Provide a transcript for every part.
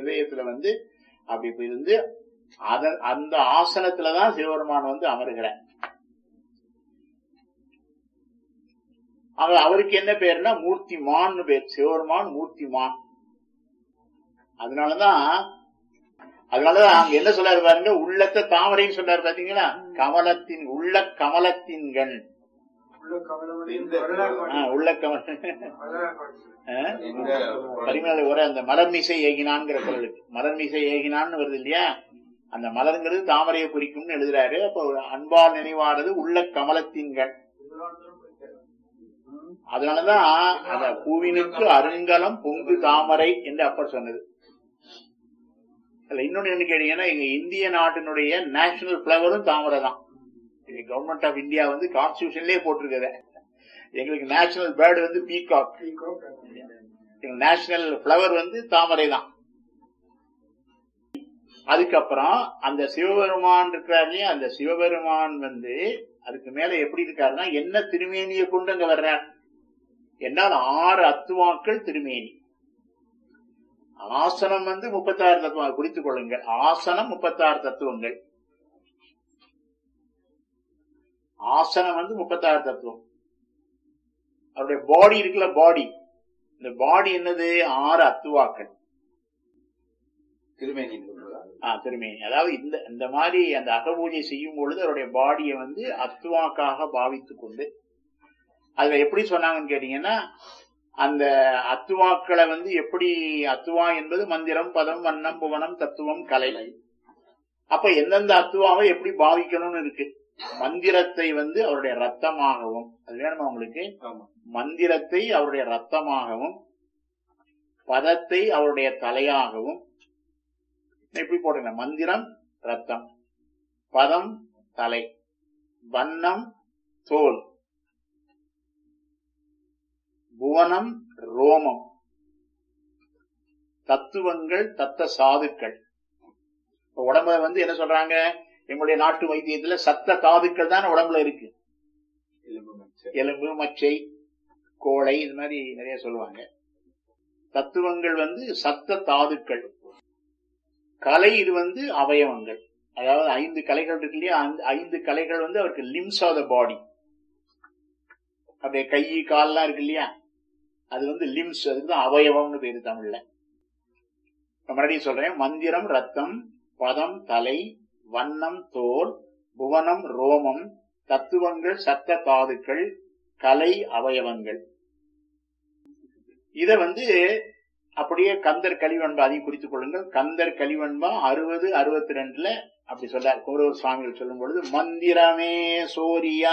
ஹிருதயத்துல வந்து அப்படி இப்ப இருந்து அத அந்த ஆசனத்துலதான் சிவபெருமான் வந்து அமருகிறார் அவர் அவருக்கு என்ன பேருன்னா மூர்த்திமான்னு பேர் சிவபெருமான் மூர்த்திமான் அதனாலதான் அதனாலதான் அங்க என்ன சொல்றாரு பாருங்க உள்ளத்த தாமரைன்னு சொல்றாரு பாத்தீங்களா கமலத்தின் உள்ள கமலத்தின் கண் உள்ள கவலை இந்த ஆ, உள்ள கமல ஆ? இந்த பரிமள உரை அந்த மலர்மிசை ஏகினான்ங்கிற குரலுக்கு மலர்மிசை ஏகினான்னு வருது இல்லையா அந்த மலருங்கிறது தாமரையை குறிக்கும்னு எழுதுறாரு அப்போ அன்பால் நினைவானது உள்ள கமலத்தின் கண் அதனாலதான் அந்த பூவினுக்கு அருங்கலம் பொங்கு தாமரை என்று அப்பர் சொன்னது அதுல இன்னொன்னு என்ன கேட்டீங்கன்னா எங்க இந்திய நாட்டினுடைய நேஷனல் பிளவரும் தாமரை தான் கவர்மெண்ட் ஆஃப் இந்தியா வந்து கான்ஸ்டியூஷன்லயே போட்டிருக்குது எங்களுக்கு நேஷனல் பேர்டு வந்து பீகாக் நேஷனல் பிளவர் வந்து தாமரை தான் அதுக்கப்புறம் அந்த சிவபெருமான் இருக்கிறார் இல்லையா அந்த சிவபெருமான் வந்து அதுக்கு மேல எப்படி இருக்காருன்னா என்ன திருமேனியை கொண்டு அங்க வர்றார் என்னால் ஆறு அத்துவாக்கள் திருமேனி ஆசனம் வந்து முப்பத்தாறு தத்துவம் குறித்துக் கொள்ளுங்கள் ஆசனம் முப்பத்தாறு தத்துவங்கள் ஆசனம் வந்து முப்பத்தாறு தத்துவம் அவருடைய பாடி இருக்குல்ல பாடி இந்த பாடி என்னது ஆறு அத்துவாக்கள் திருமேனி சொல்றதா? ஆ, திருமேனி அதாவது இந்த இந்த மாதிரி அந்த அகபூஜை செய்யும் பொழுது அவருடைய பாடியை வந்து அத்துவாக்காக பாவித்துக் கொண்டு அதுல எப்படி சொன்னாங்கன்னு கேட்டீங்கன்னா அந்த அத்துவாக்களை வந்து எப்படி அத்துவா என்பது மந்திரம் பதம் வண்ணம் புவனம் தத்துவம் கலை அப்ப எந்தெந்த அத்துவாவை எப்படி பாவிக்கணும்னு இருக்கு மந்திரத்தை வந்து அவருடைய ரத்தமாகவும் அது வேணுமா உங்களுக்கு ஆமா மந்திரத்தை அவருடைய ரத்தமாகவும் பதத்தை அவருடைய தலையாகவும் இப்படி போட்டுங்க மந்திரம் ரத்தம் பதம் தலை வண்ணம் தோல் புவனம் ரோமம் தத்துவங்கள் தத்த சாதுக்கள் இப்ப உடம்புல வந்து என்ன சொல்றாங்க எங்களுடைய நாட்டு வைத்தியத்துல சத்த தாதுக்கள் தான் உடம்புல இருக்கு எலும்பு மச்சை. எலும்பு மச்சை கோழை இது மாதிரி நிறைய சொல்லுவாங்க தத்துவங்கள் வந்து சத்த தாதுக்கள் கலை இது வந்து அவயவங்கள் அதாவது ஐந்து கலைகள் இருக்கு இல்லையா அந்த ஐந்து கலைகள் வந்து அவருக்கு லிம்ஸ் ஆஃப் த பாடி அப்படியே கை கால்லாம் இருக்கு இல்லையா அது வந்து லிம்ஸ் அதுக்கு தான் அவயவம்னு பேரு தமிழ்ல இப்ப மறுபடியும் சொல்றேன் மந்திரம் ரத்தம் பதம் தலை வண்ணம் தோல் புவனம் ரோமம் தத்துவங்கள் சத்த தாதுக்கள் கலை அவயவங்கள் இத வந்து அப்படியே கந்தர் கலிவன்பா அதையும் குறித்துக் கொள்ளுங்கள் கந்தர் கலிவன்பா அறுபது அறுபத்தி ரெண்டுல அப்படி சொல்றார் கௌரவ சுவாமிகள் சொல்லும் பொழுது மந்திரமே சோரியா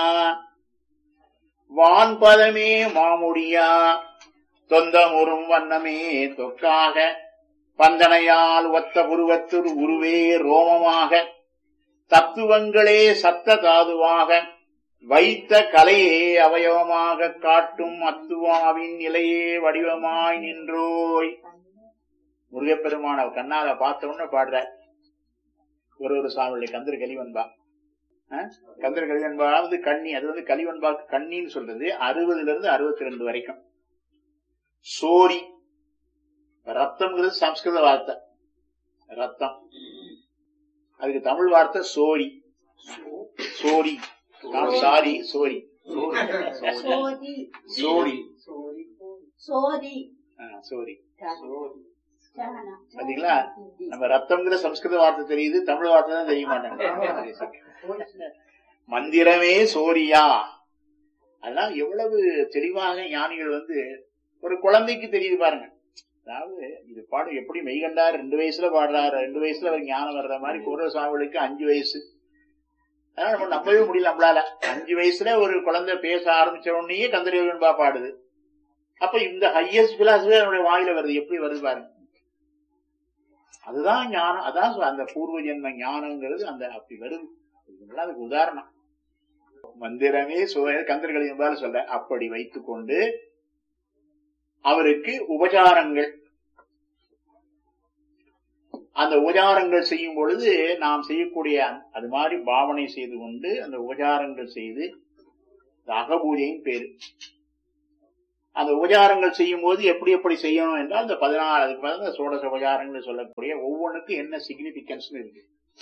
வான்பதமே மாமுடியா தொந்தமுறும் வண்ணமே தொக்காக பந்தனையால் ஒத்த புருவத்துர் உருவே ரோமமாக தத்துவங்களே சத்த தாதுவாக வைத்த கலையே அவயவமாக காட்டும் அத்துவாவின் நிலையே வடிவமாய் நின்றோய் முருகப்பெருமான கண்ணால பார்த்த உடனே பாடுற ஒரு ஒரு சாமியுடைய கந்தர் கலிவன்பா அஹ்? கந்தர் கலிவன்பா வந்து கண்ணி அது வந்து கலிவன்பாக்கு கண்ணின்னு சொல்றது அறுபதுல இருந்து அறுபத்தி ரெண்டு வரைக்கும் சோரி ரத்தம்ங்கிறது சம்ஸ்கிருத வார்த்தை ரத்தம் அதுக்கு தமிழ் வார்த்தை சோரி சோரி சாரி சோரி சோதி சோரி சோதி ஆ, சோரி சரணா. பாத்தீங்களா நம்ம ரத்தம்ங்கிற சம்ஸ்கிருத வார்த்தை தெரியுது தமிழ் வார்த்தை தான் தெரிய மாட்டாங்க மந்திரமே சோரியா அதெல்லாம் எவ்வளவு தெளிவாக ஞானிகள் வந்து ஒரு குழந்தைக்கு தெரியுது பாருங்க அதாவது இது பாடம் எப்படி மெய்கண்டார் ரெண்டு வயசுல பாடுறாரு ரெண்டு வயசுல அவர் ஞானம் வர்ற மாதிரி குரல் சுவாமிகளுக்கு அஞ்சு வயசு அதனால நம்ம நம்பவே முடியல நம்மளால அஞ்சு வயசுல ஒரு குழந்தை பேச ஆரம்பிச்ச உடனேயே கந்தரேவன்பா பாடுது அப்ப இந்த ஹையஸ்ட் பிலாசபி அவனுடைய வாயில வருது எப்படி வருது பாருங்க அதுதான் ஞானம் அதான் சொ- அந்த பூர்வ ஜென்ம ஞானம்ங்கிறது அந்த அப்படி வருது இதெல்லாம் அதுக்கு உதாரணம் மந்திரமே கந்தர்களின் மேல சொல்ற அப்படி வைத்துக் கொண்டு அவருக்கு உபச்சாரங்கள் அந்த உபச்சாரங்கள் செய்யும் பொழுது நாம் செய்யக்கூடிய அந்த- அது மாதிரி பாவனை செய்து கொண்டு அந்த உபச்சாரங்கள் செய்து இந்த அகபூஜையின் பேரு அந்த உபச்சாரங்கள் செய்யும் போது எப்படி எப்படி செய்யணும் என்றால் இந்த பதினாறு அதுக்கு பதிலா இந்த சோடச உபச்சாரங்கள் சொல்லக்கூடிய ஒவ்வொன்றுக்கும் என்ன சிக்னிபிகன்ஸ் இருக்கு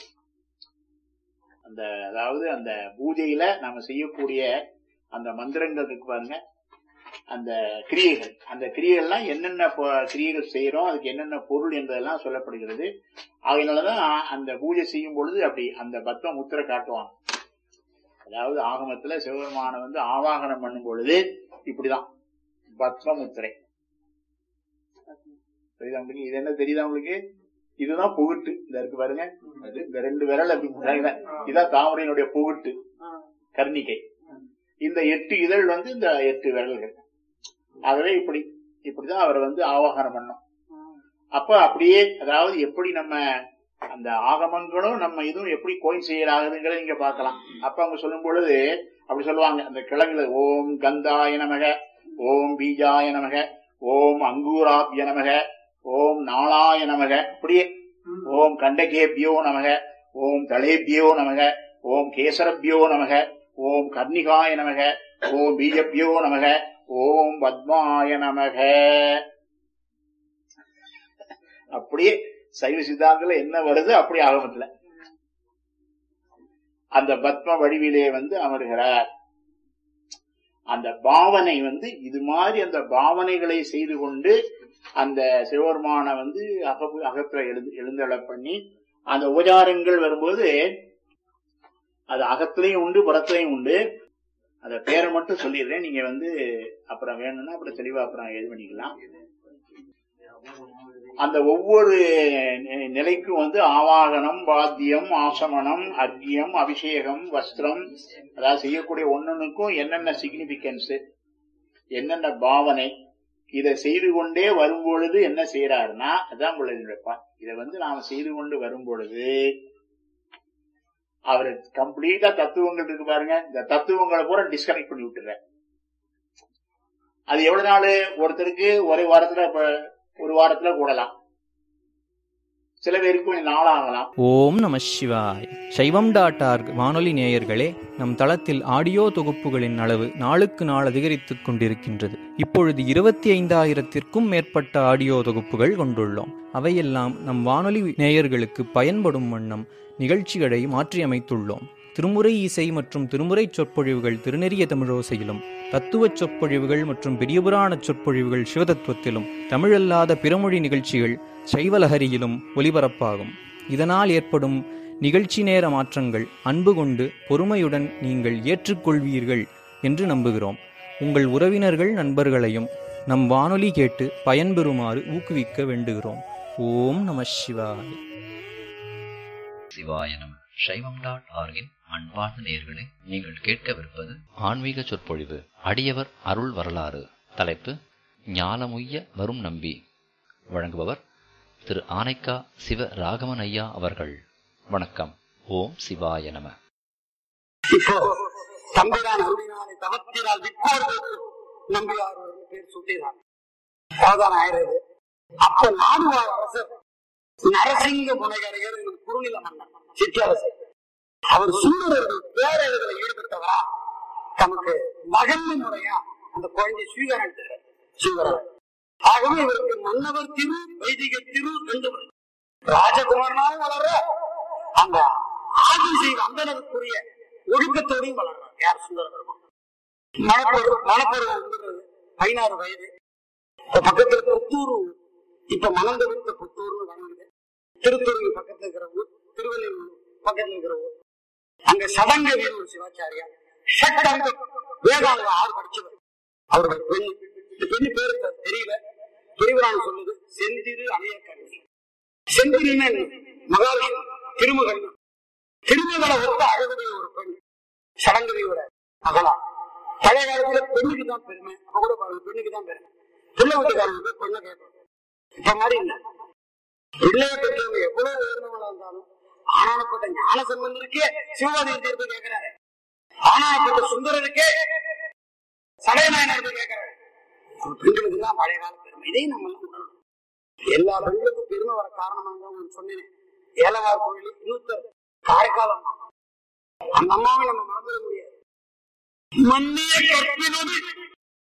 அந்த அதாவது அந்த பூஜையில நாம செய்யக்கூடிய அந்த மந்திரங்கள் இருக்கு பாருங்க அந்த கிரியைகள் அந்த கிரியைகள்லாம் என்னென்ன பொ- கிரியைகள் செய்யறோம் அதுக்கு என்னென்ன பொருள் என்பதெல்லாம் சொல்லப்படுகிறது அதனாலதான் அந்த பூஜை செய்யும் பொழுது அப்படி அந்த பத்ம முத்திரை காட்டுவாங்க அதாவது ஆகமத்துல சிவபெருமான வந்து ஆவாகனம் பண்ணும் பொழுது இப்படிதான் பத்ம முத்திரை தெரியுதா உங்களுக்கு இது என்ன தெரியுதா உங்களுக்கு இதுதான் புகுட்டு இந்த இருக்கு பாருங்க அது இந்த ரெண்டு விரல் அப்படி முன்னாடி இதான் தாமரையினுடைய புகுட்டு கர்ணிகை இந்த எட்டு இதழ் வந்து இந்த எட்டு விரல்கள் ஆகவே இப்படி இப்படிதான் அவர் வந்து ஆவாகனம் பண்ணோம் அப்ப அப்படியே அதாவது எப்படி நம்ம அந்த ஆகமங்களும் நம்ம இதுவும் எப்படி கோயின் செய்யறாகுதுங்கிறத நீங்க பார்க்கலாம் அப்ப அவங்க சொல்லும் பொழுது அப்படி சொல்லுவாங்க அந்த கிழங்குல ஓம் கந்தாய நமக ஓம் பீஜாய நமக ஓம் அங்கூராபிய நமக ஓம் நாளாய நமக அப்படியே ஓம் கண்டகேபியோ நமக ஓம் தளேபியோ நமக ஓம் கேசரபியோ நமக ஓம் கர்ணிகாய நமக ஓம் பீஜபியோ நமக ஓம் பத்மாய நமக அப்படியே சைவ சித்தாந்தத்துல என்ன வருது அப்படி ஆகமத்துல அந்த பத்ம வடிவிலே வந்து அமர்கிறார் அந்த பாவனை வந்து இது மாதிரி அந்த பாவனைகளை செய்து கொண்டு அந்த சிவபெருமான வந்து அக அகத்துல எழுந்து எழுந்தள பண்ணி அந்த உபச்சாரங்கள் வரும்போது அது அகத்திலையும் உண்டு புறத்திலையும் உண்டு அந்த பேரை மட்டும் சொல்லிடுறேன் நீங்க வந்து அப்புறம் வேணும்னா அப்புறம் தெளிவா அப்புறம் இது பண்ணிக்கலாம் அந்த ஒவ்வொரு நி- நிலைக்கும் வந்து ஆவாகனம் வாத்தியம் ஆசமனம் அர்க்கியம் அபிஷேகம் வஸ்திரம் அதாவது செய்யக்கூடிய ஒன்னொன்னுக்கும் என்னென்ன சிக்னிபிகன்ஸ் என்னென்ன பாவனை இதை செய்து கொண்டே வரும் பொழுது என்ன செய்யறாருன்னா அதான் பிள்ளைப்பா இதை வந்து நாம செய்து கொண்டு வரும் பொழுது அவர் கம்ப்ளீட்டா தத்துவங்கள் இருக்கு பாருங்க இந்த தத்துவங்களை பூரா டிஸ்கனெக்ட் பண்ணி விட்டுற அது எவ்வளவு நாள் ஒருத்தருக்கு ஒரே வாரத்துல இப்ப ஒரு வாரத்துல கூடலாம் சில பேருக்கு கொஞ்சம் நாளாகலாம் ஓம் நம சிவாய் சைவம் டாட் ஆர்க் வானொலி நேயர்களே நம் தளத்தில் ஆடியோ தொகுப்புகளின் அளவு நாளுக்கு நாள் அதிகரித்துக் கொண்டிருக்கின்றது இப்பொழுது இருபத்தி ஐந்தாயிரத்திற்கும் மேற்பட்ட ஆடியோ தொகுப்புகள் கொண்டுள்ளோம் அவையெல்லாம் நம் வானொலி நேயர்களுக்கு பயன்படும் வண்ணம் நிகழ்ச்சிகளை மாற்றியமைத்துள்ளோம் திருமுறை இசை மற்றும் திருமுறை சொற்பொழிவுகள் திருநெறிய தமிழோசையிலும் தத்துவச் சொற்பொழிவுகள் மற்றும் பெரியபுராண சொற்பொழிவுகள் சிவதத்துவத்திலும் தமிழல்லாத பிறமொழி நிகழ்ச்சிகள் சைவலஹரியிலும் ஒலிபரப்பாகும் இதனால் ஏற்படும் நிகழ்ச்சி நேர மாற்றங்கள் அன்பு கொண்டு பொறுமையுடன் நீங்கள் ஏற்றுக்கொள்வீர்கள் என்று நம்புகிறோம் உங்கள் உறவினர்கள் நண்பர்களையும் நம் வானொலி கேட்டு பயன்பெறுமாறு ஊக்குவிக்க வேண்டுகிறோம் ஓம் நம சிவாய சிவாய நம சைவம் டாட் ஆர்கின் அன்பார்ந்த நேயர்களே நீங்கள் கேட்கவிருப்பது ஆன்மீக சொற்பொழிவு அடியவர் அருள் வரலாறு தலைப்பு ஞாலமுய்ய வரும் நம்பி வழங்குபவர் திரு ஆனைக்கா சிவ ராகவன் ஐயா அவர்கள் வணக்கம் ஓம் சிவாய நம இப்போ தம்பிரான் அருளினாலே தவத்தினால் விற்கோர் நம்பியார் ஒரு பேர் சுட்டினார் அவதான் ஆயிரது அப்ப நாடுவார் அரசர் நரசிங்க முனைகரையர் குறுநில மன்னன் சிற்றரசர் அவர் சூழலர்கள் பேரழகில் ஈடுபட்டவரா தமக்கு மகன் முறையா அந்த குழந்தை ஸ்வீகரன் ஸ்வீகரன் ஆகவே இவருக்கு மன்னவர் திரு வைதிக திரு ரெண்டு பேர். ராஜகுமாரனாக வளர அந்த ஆட்சி செய்த அந்தனருக்குரிய ஒழுக்கத்தோடையும் வளர்றார் யார் சுந்தர பெருமான் மணப்பருவம் மணப்பருவம் வந்துடுறது பதினாறு வயது இப்ப பக்கத்துல புத்தூர் இப்ப மணந்து விட்ட புத்தூர்னு வணங்குது திருத்தூர் பக்கத்துல இருக்கிற ஊர் திருவள்ளூர் பக்கத்துல இருக்கிற ஊர் அங்க சடங்கவியர் ஒரு சிவாச்சாரியா ஷட்டங்க வேதாங்க ஆறு படிச்சவர் அவருடைய பெண் இந்த பெண்ணு பேரு தெ- தெரியல பெரியவரான் சொல்லுது செந்திரு அணையக்கண்ணி செந்திரின்னு மகாலட்சுமி திருமகள் திருமகளை ஒத்த அழகுடைய ஒரு பெண் சடங்கவியோட மகளா பழைய காலத்துல பெண்ணுக்கு தான் பெருமை அப்ப கூட பாருங்க பெண்ணுக்கு தான் பெருமை பிள்ளை வீட்டுக்காரங்க பெண்ணை கேட்பாங்க இப்ப மாதிரி இல்ல பிள்ளைய பெற்றவங்க எவ்வளவு உயர்ந்தவங்களா இருந்தாலும் ஆனானப்பட்ட ஞான சம்பந்தருக்கே சிவபாதி தீர்ப்பு கேட்கிறாரு ஆனானப்பட்ட சுந்தரருக்கே சடையநாயனர் போய் கேட்கிறாரு அப்ப பெண்களுக்கு தான் பழைய கால பெருமை இதையும் நம்ம எல்லாம் உணரணும். எல்லா பெண்களுக்கும் பெருமை வர காரணமாக தான் உங்களுக்கு சொன்னேன் ஏலவார் கோயில் இன்னொருத்தர் காரைக்கால் அம்மா அந்த அம்மாவை நம்ம மறந்துட முடியாது மன்னிய கற்பினது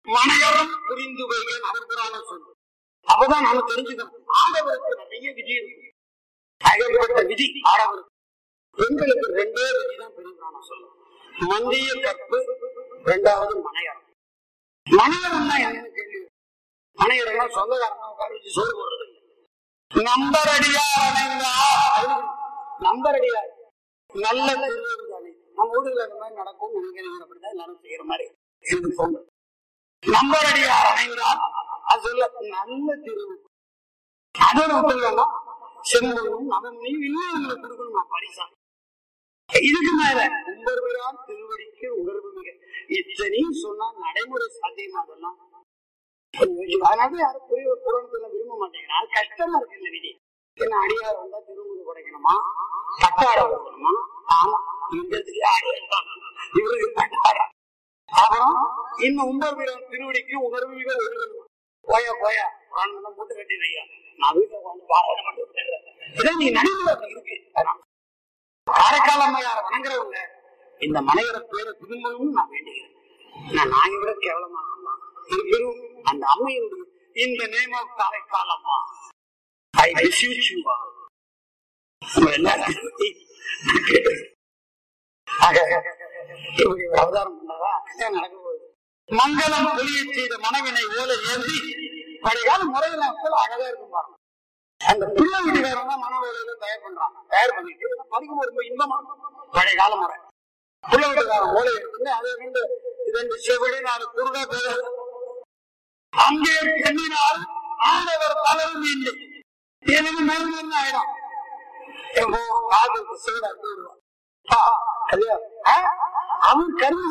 மனையறம் புரிந்து வைகள் அவர் புராணம் சொல்லு அப்பதான் நாம தெரிஞ்சுக்கணும் ஆடவருக்கு நிறைய விதி இருக்கு அழகப்பட்ட விதி ஆடவருக்கு பெண்களுக்கு ரெண்டே விதி தான் பெரிய புராணம் சொல்லும் மந்திய கற்பு ரெண்டாவது மனையறம் மனையறம்னா என்னன்னு கேள்வி மனையறம்னா சொந்தக்காரங்க உட்கார வச்சு சோறு போடுறது நம்பரடியா அணைந்தா நம்பரடியா நல்ல திருவிழா தானே நம்ம ஊர்ல இந்த மாதிரி நடக்கும் நினைக்கிறீங்க அப்படிதான் எல்லாரும் செய்யற மாதிரி எனக்கு தோணுது நம்பரடியா அணைந்தால் அது சொல்ல நல்ல திருவிழா அதோட விட்டுலன்னா செம்பொழும் நவமணியும் இன்னும் உங்களுக்கு கொடுக்கணும் நான் பரிசா இதுக்கு மேல உம்பர்பிரான் திருவடிக்கு உணர்வு மிக இத்தனையும் சொன்னா நடைமுறை சாத்தியமா அதெல்லாம் அதனால யாரும் புரிய புராணத்துல விரும்ப மாட்டேங்கிறான் அது கஷ்டமா இருக்கு இந்த விதி என்ன அடியார் வந்தா திருமுது படைக்கணுமா தட்டாட கொடுக்கணுமா ஆமா இங்கத்துக்கு அடியார் இவருக்கு தட்டாட அப்புறம் இன்னும் உம்பர் வீரன் திருவடிக்கு உணர்வு மிக ஒழுகணுமா போயா போயா புராணம் போட்டு கட்டி வையா நான் வீட்டுல உட்காந்து பாராயணம் பண்ணிட்டு இதை நீ நடைமுறை அப்படி இருக்கு அதான். காரைக்கால் அம்மையார வணங்குறவங்க இந்த மனைவர பேரை திரும்பவும் நான் வேண்டுகிறேன் நான் நாயை விட கேவலமானவன் தான் இருப்பினும் அந்த அம்மையுடைய இந்த நேம் ஆஃப் காரைக்கால் அம்மா ஐ ரிசீவ் யூ உங்க எல்லாத்தையும் நான் கேட்டேன். ஆக, இப்படி ஒரு அவதாரம் பண்ணாரா கல்யாணம் நடக்க போகுது மங்களம் வெளியே செய்த மனைவினை ஓலை ஏந்தி பழைய முறையில போல அழகா இருக்கும் பாருங்க அந்த பிள்ளை வீட்டுக்காரங்க மன ஓலையில தயார் பண்றாங்க தயார் பண்ணிட்டு இதெல்லாம் படிக்கும் ரொம்ப இன்பமா இருக்கும். பழைய கால முறை பிள்ளை வீட்டுக்காரன் ஓலை எடுத்து அதை ரெண்டு இரண்டு செவிடி நாலு குருடா பேர் அங்கே பெண்ணினால் ஆண்டவர் பலரும் இல்லை எனக்கு மேலும் என்ன ஆயிடும் எப்போ காதலுக்கு சீடா போயிடுவான் ஆ, கல்யாணம். ஆ, அவன் கருவி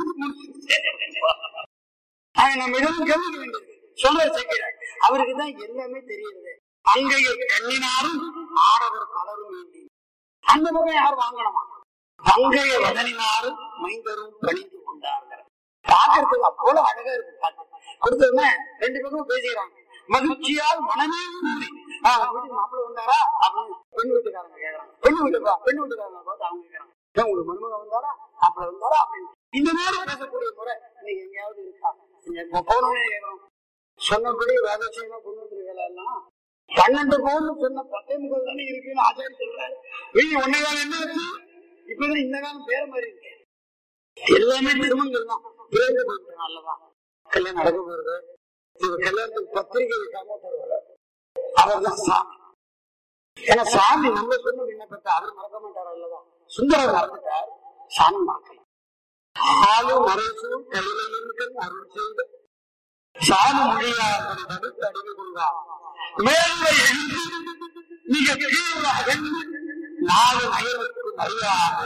நம்ம இதெல்லாம் கவனிக்க வேண்டியது சொல்ற சக்கர அவருக்கு தான் எல்லாமே தெரியுது அங்கையர் கண்ணினாரும் ஆடவர் பலரும் வேண்டி அந்த பக்கம் யார் வாங்கணுமா அங்கைய வதனினாரும் மைந்தரும் பணிந்து கொண்டார்கள் பார்க்கறதுக்கு அவ்வளவு அழகா இருக்கு பார்த்து கொடுத்ததுமே ரெண்டு பேரும் பேசிக்கிறாங்க மகிழ்ச்சியால் மனமே கூடி ஆஹ் வீட்டுக்கு மாப்பிள்ள வந்தாரா அப்படின்னு பெண் வீட்டுக்காரங்க கேக்குறாங்க பெண் வீட்டுக்கா பெண் வீட்டுக்காரங்க பார்த்து அவங்க கேக்குறாங்க "ஏன் உங்களுக்கு மருமக வந்தாரா மாப்பிள்ள வந்தாரா அப்படின்னு இந்த மாதிரி பேசக்கூடிய முறை இன்னைக்கு எங்கேயாவது இருக்கா இங்க போனோம்னே கேக்குறோம் சொன்னபடி வேதச்சயமா கொண்டு வந்திருக்கல எல்லாம் பன்னெண்டு பவுன் சொன்ன பத்தே முகல் தானே இருக்குன்னு ஆச்சாரி சொல்றாரு வீடு ஒன்னே காலம் என்ன ஆச்சு இப்பதான் இந்த காலம் பேர மாதிரி இருக்கு எல்லாமே திருமணங்கள் தான் பிறகு போயிட்டு அல்லவா கல்யாணம் நடக்க போறது இவ கல்யாணத்துக்கு பத்திரிகை வைக்காம தருவாரு அவர் தான் சாமி ஏன்னா சாமி நம்ம சொன்ன விண்ணப்பத்தை அவர் மறக்க மாட்டார் அல்லவா சுந்தரர் மறந்துட்டார் சாமி மறக்கல ஆளு மறைசு கையிலையும் அருள் செய்து சாமி மொழியாளர்கள் தடுத்து அடிமை கொள்வார் மேல்மை எழுந்து மிக கீழ் அகழ்ந்து நாலு நகருக்கு மரியாதை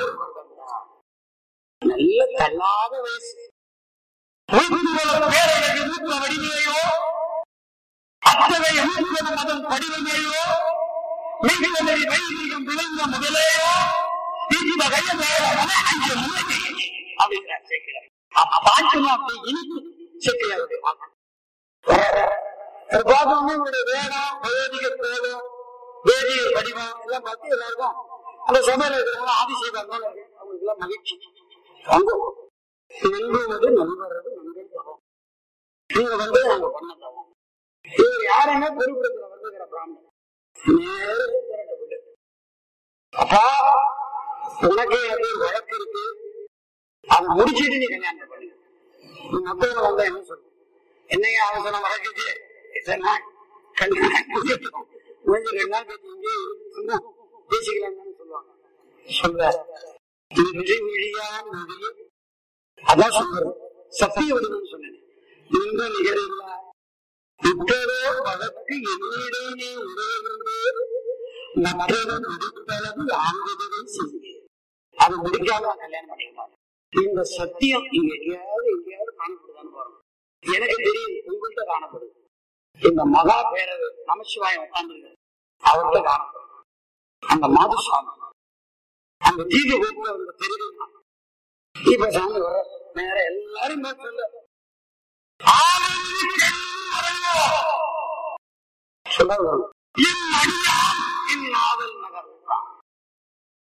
நல்ல தள்ளாத வயசு மூக்குவள பேரழகு மூக்க வடிவையோ அத்தகைய மூக்குவன மதம் படிவமையோ மிகுவதை வைதிகம் விளைந்த முதலையோ இந்த கைய மேல அஞ்சு முறை அப்படிங்கிறார் சேர்க்கிறார் பாட்டுமா அப்படி இனிப்பு சேர்க்கிறாருடைய பாட்டு பார்த்தோம்னா இவருடைய வேடம் வயோதிக கோலம் வேதிய வடிவம் எல்லாம் பார்த்து எல்லாருக்கும் அந்த சபையில இருக்கிறவங்க ஆதிசேகர் அவங்களுக்கு எல்லாம் மகிழ்ச்சி அவங்க நம்புவது நம்புறது நம்பல் தவம் நீங்க வந்து நாங்க பண்ண தவம் இவர் யாருமே பொறுப்படுத்துற வந்துக்கிற பிராமணன் நேர சுந்தரத்தை விடு அப்பா உனக்கு எனக்கு ஒரு வழக்கு இருக்கு அதை முடிச்சிட்டு நீ கல்யாணம் பண்ணு நீ மத்தவங்க வந்தா என்ன சொல்லு என்னைய அவசரம் வழக்குச்சு இதெல்லாம் கல்யாணம் முடியட்டும். முடிஞ்சு ரெண்டு நாள் கழிச்சு இங்கே சும்மா பேசிக்கலாம்னு சொல்லுவாங்க சொல்ற இன்றி விழியான் நொடியே அதான் சொல்றேன் சத்திய வடிவம் சொன்னேன் இந்த நிகழ்வுல உற்றதோ வழக்கு என்னிடையே உடையவர்களே மற்றவன் முடிப்பளவு ஆங்குதலை செய்ய அது முடிக்காம நான் கல்யாணம் பண்ணிக்கலாம் இந்த சத்தியம் இங்க எங்கேயாவது எங்கேயாவது காணப்படுதான்னு பாருங்க எனக்கு தெரியுது உங்கள்கிட்ட காணப்படுது இந்த மகா பேரவை நமசிவாயம் உட்கார்ந்து அவர்கிட்ட காணப்படும் அந்த மாதுசாமி அந்த தீர்வு கோப்புல அவருக்கு தெரியும் இப்ப சாமி வர நேர எல்லாரும் போய் சொல்ல ஆனந்தி கண்மறையோ. சொல்ல வரும். என் அடியான் என் நாவல் நகர்ந்தான்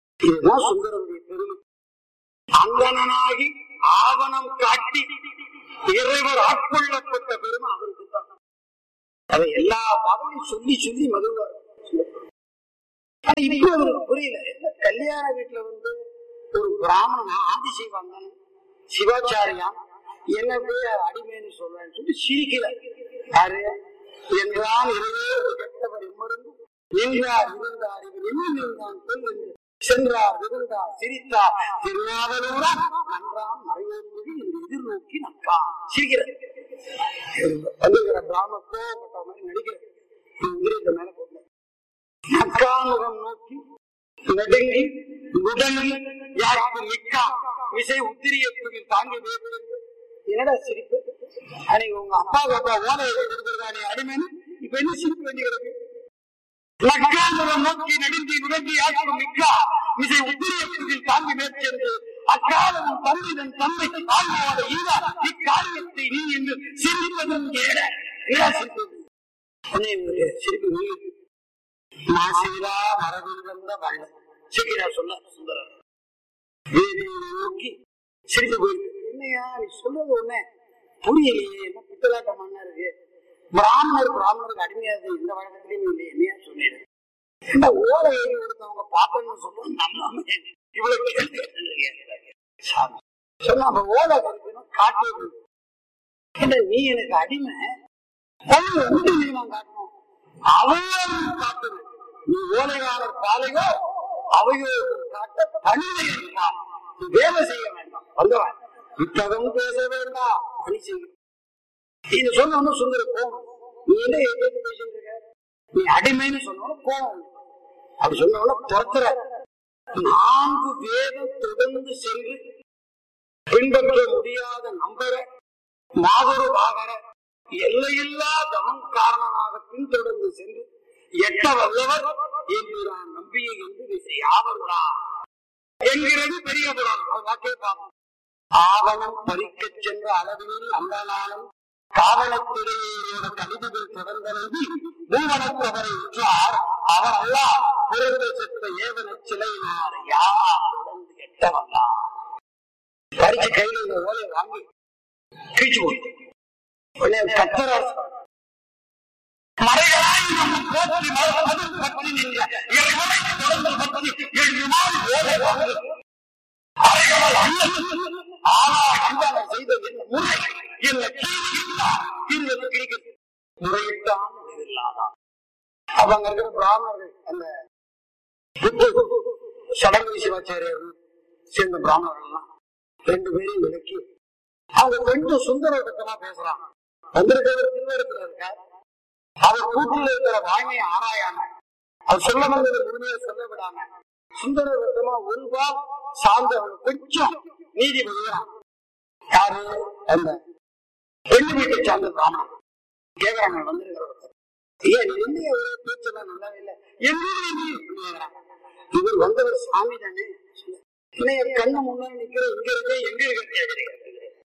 இதுதான் சுந்தரருடைய பெருமை அங்கனாகி ஆவணம் காட்டி இறைவர் ஆட்கொள்ளப்பட்ட பெருமை அவருக்கு தான் அதை எல்லா பாவனையும் சொல்லி சொல்லி மகிழ்வார் ஆனா இப்ப அவருக்கு புரியல என்ன கல்யாண வீட்டுல வந்து ஒரு பிராமணன் ஆதி செய்வாங்க சிவாச்சாரியா என்ன போய் அடிமைன்னு சொல்றேன்னு சொல்லி சிரிக்கல யாரு என்றான் இரவே ஒரு கெட்டவர் எம்மருந்து நின்றார் இருந்தார் இவர் என்ன நின்றான் சொல் என்று சென்றார் இருந்தார் சிரித்தார் திருவாவலூரா நன்றாம் மறைவோடு என்று எதிர்நோக்கி நக்கா சிரிக்கிறார் வந்துகிற பிராம கோவப்பட்ட மாதிரி நடிக்கிறார் இந்த மேல போட்டு நக்காமுகம் நோக்கி நெடுங்கி முடங்கி யாருக்கு மிக்கா விசை உத்திரியத்துக்கு தாங்கி வேறு என்னடா சிரிப்பு அன்னைக்கு உங்க அப்பா அப்பா ஓலை கொடுக்குறதா நீ அடிமைன்னு இப்ப என்ன சிரிப்பு வேண்டி கிடக்கு நக்காமுகம் நோக்கி நடுங்கி முடங்கி யாருக்கு மிக்கா விசை உத்திரியத்துக்கு தாங்கி மேற்சென்று அக்காலம் தம்பி தன் தம்மை ஆழ்வாத ஈவா இக்காரியத்தை நீ என்று சிரிப்பதும் ஏற ஏடா சிரிப்பு உடனே இவருக்கு சிரிப்பு நீங்க மாசிலா மரபில் வந்த வள்ளல் சிக்கிரா சொல்ல சுந்தரர் வேதியை நோக்கி சிரித்து போயிட்டு என்னையா நீ சொல்றது ஒண்ணே புரியலையே என்ன பித்தலாட்டம் மண்ணா இருக்கு பிராமணர் பிராமணருக்கு அடிமையா இருக்கு இந்த வழக்கத்திலயும் இல்லை என்னையா சொன்னீரு இந்த ஓலை ஏறி கொடுத்தவங்க பாப்பன்னு சொல்லுவோம் நம்ம இவ்வளவு கேள்வி கேட்கிறாங்க. சாமி. சொன்னா அப்ப ஓலை கொடுக்கணும் காட்டு என்ன நீ எனக்கு அடிமை பொருள் ஒன்று நீ நான் காட்டணும் அவையோடு காட்டுது நீ ஓலையாளர் பாலையோ அவையோ காட்ட பணிவை இருக்கான் நீ வேலை செய்ய வேண்டாம் வந்தவன் இத்தகம் பேச வேண்டாம் பணி செய்யும் இது சொன்ன ஒண்ணு சுந்தர கோபம் நீ என்ன எதிர்த்து பேசிட்டு இருக்க நீ அடிமைன்னு சொன்ன கோபம் அப்படி சொன்ன உடனே துரத்துற நான்கு வேதம் தொடர்ந்து சென்று பின்பற்ற முடியாத நம்பர மாதொரு வாகர எல்லையில்லா தவம் காரணமாக பின்தொடர்ந்து சென்று எட்ட வல்லவர் என்று நான் நம்பிய என்று விசை ஆவருடா என்கிறது பெரிய புறம் வாக்கே பாவம் ஆவணம் பறிக்கச் சென்ற அளவில் அந்தனாலும் காவலத்திடையோட கவிதைகள் தொடர்ந்த நம்பி மூவனத்தவரை உற்றார் அவர் அல்ல பிறந்த செத்த ஏவன சிலையினார் யார் தொடர்ந்து எட்ட வல்லார் பறிச்சு கையில் இந்த ஓலை வாங்கி கீழ்ச்சி போட்டு உடனே கத்தர் மறைகளாய் நம்ம போற்றி மறுப்பது பற்றி நின்ற இறைவனை தொடர்ந்து பற்றி ஏழு நாள் ஓலை வாங்கி அறைகளால் அல்ல ஆனால் அன்பான செய்த என் முறை என்ன தீர்வு கிடைக்கிறது முறையிட்டான் முடிவில்லாதான் அவங்க இருக்கிற பிராமணர்கள் அந்த புத்து சடங்கு சிவாச்சாரியர் சேர்ந்த பிராமணர்கள்லாம் ரெண்டு பேரையும் விலக்கி அவங்க கொஞ்சம் சுந்தரத்தமா பேசுறாங்க வந்திருக்கிறவர் திருவரத்துல இருக்கார் அவர் கூட்டில் இருக்கிற வாய்மையை ஆராயாம அவர் சொல்ல வந்தது முழுமையை சொல்ல விடாம சுந்தரத்தமா ஒரு பால் சார்ந்தவங்க கொஞ்சம் நீதி விழுகிறான் யாரு அந்த பெண்ணு வீட்டை சார்ந்த பிராமணன் கேக்குறாங்க வந்திருக்கிறவர் ஏன் என்னைய ஒரு பேச்செல்லாம் நல்லாவே இல்லை என்ன இவர் வந்தவர் சாமி தானே என்னைய கண்ணு முன்னாடி நிக்கிற இங்க இருக்க எங்க இருக்க கேக்குறீங்க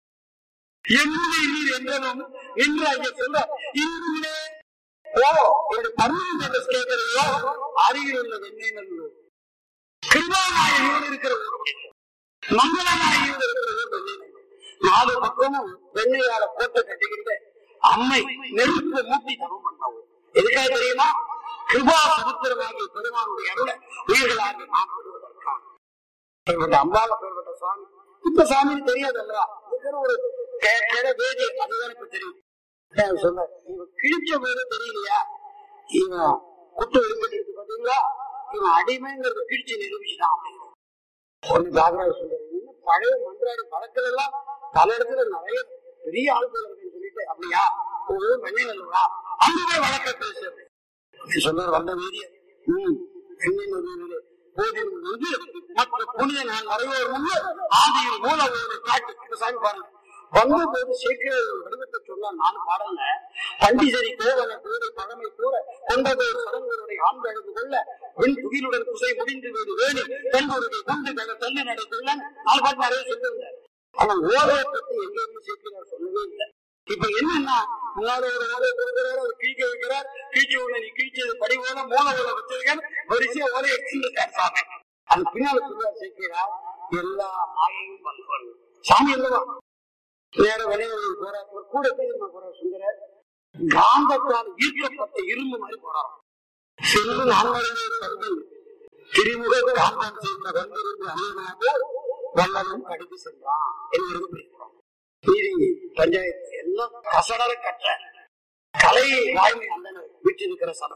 என்னுடைய நீர் என்றதும் என்று அங்கே சொல்ல இன்றுமே ஓ என்னுடைய பர்மனன்ட் கேட்கிறதோ அருகில் உள்ள வெண்ணெய் நல்லூர் கிருபாநாயகோடு இருக்கிற ஊர் மங்களநாயகோடு இருக்கிற ஊர் வெண்ணெய் நல்லூர். நாலு பக்கமும் வெண்ணையால கோட்டை கட்டுகின்ற அம்மை நெருப்பு மூட்டி தவம் பண்ணவும் எதுக்காக தெரியுமா கிருபா சமுத்திரமாகிய பெருமானுடைய அருளை உயிர்களாக நாம் பெறுவதற்காக பெறப்பட்ட அம்பால பெறப்பட்ட சுவாமி இப்ப சாமின்னு தெரியாது அல்லவா இருக்கிற ஒரு கே- கிழ வேதி அதுதான் இப்ப தெரியும் நான் சொன்னேன் இவன் கிழிச்ச போது தெரியலையா இவன் குட்டு வெளிப்பட்டு இருக்கு பாத்தீங்களா இவன் அடிமைங்கிறது கிழிச்சு நிரூபிச்சுட்டான் அப்படிங்கிறான். ஒண்ணு தாகராஜ் சொல்றாரு என்ன பழைய மன்றாடி வழக்கில் எல்லாம் பல இடத்துல நிறைய பெரிய ஆட்கள் இருக்குன்னு சொல்லிட்டு அப்படியா ஒரு வெண்ணை நல்லவா அங்க போய் வழக்க பேசுறது அப்படி சொன்னார் வந்த வீதிய ம் வெண்ணை நல்லூரிலே போதிலும் வந்து மற்ற புனித நான் நிறைவேறும் முன்பு ஆதியில் மூல ஒரு காட்டு இந்த சாமி பாருங்க வந்த போது சேர்க்கிற வடிவத்தை சொன்ன நாலு பாடல்ல பண்டிசரி கோவல கூடு பழமை கூற கொண்டதோர் சடங்குகளுடைய ஆண்டு அழுது கொள்ள வெண் துகிலுடன் குசை முடிந்து வீடு வேணி தென்பொருளை கொண்டு தக தள்ளி நடக்குள்ள நாலு பாட்டு நிறைய சொல்லியிருந்தார் ஆனா ஓலையை பத்தி எங்கேயுமே சேர்க்கிறார் சொல்லவே இல்லை இப்ப என்னன்னா முன்னாடி ஒரு ஓலை கொடுக்கிறார் ஒரு கீழ்க்க வைக்கிறார் கீழ்ச்சி உள்ள நீ கீழ்ச்சது படி ஓலை மூல ஓலை வச்சிருக்கேன் வரிசையா ஓலை எடுத்துருக்கார் சாமி அது பின்னால சொல்லுவார் சேர்க்கிறார் எல்லா மாயையும் வந்தவன் சாமி அல்லவா நேர வெளியூர் போற ஒரு கூட தெரியுமா போற சுந்தர காந்தத்தால் ஈர்க்கப்பட்ட இரும்பு மாதிரி போறான் சென்று நான்மறையே கண்டு திருமுக காந்தம் சேர்ந்த வந்திருந்து அணியனாக வல்லலும் கடித்து சென்றான் என்கிறது பேசுறோம் நீதி பஞ்சாயத்து எல்லாம் கசடர கற்ற கலையை வாய்மை அந்த விட்டிருக்கிற சபை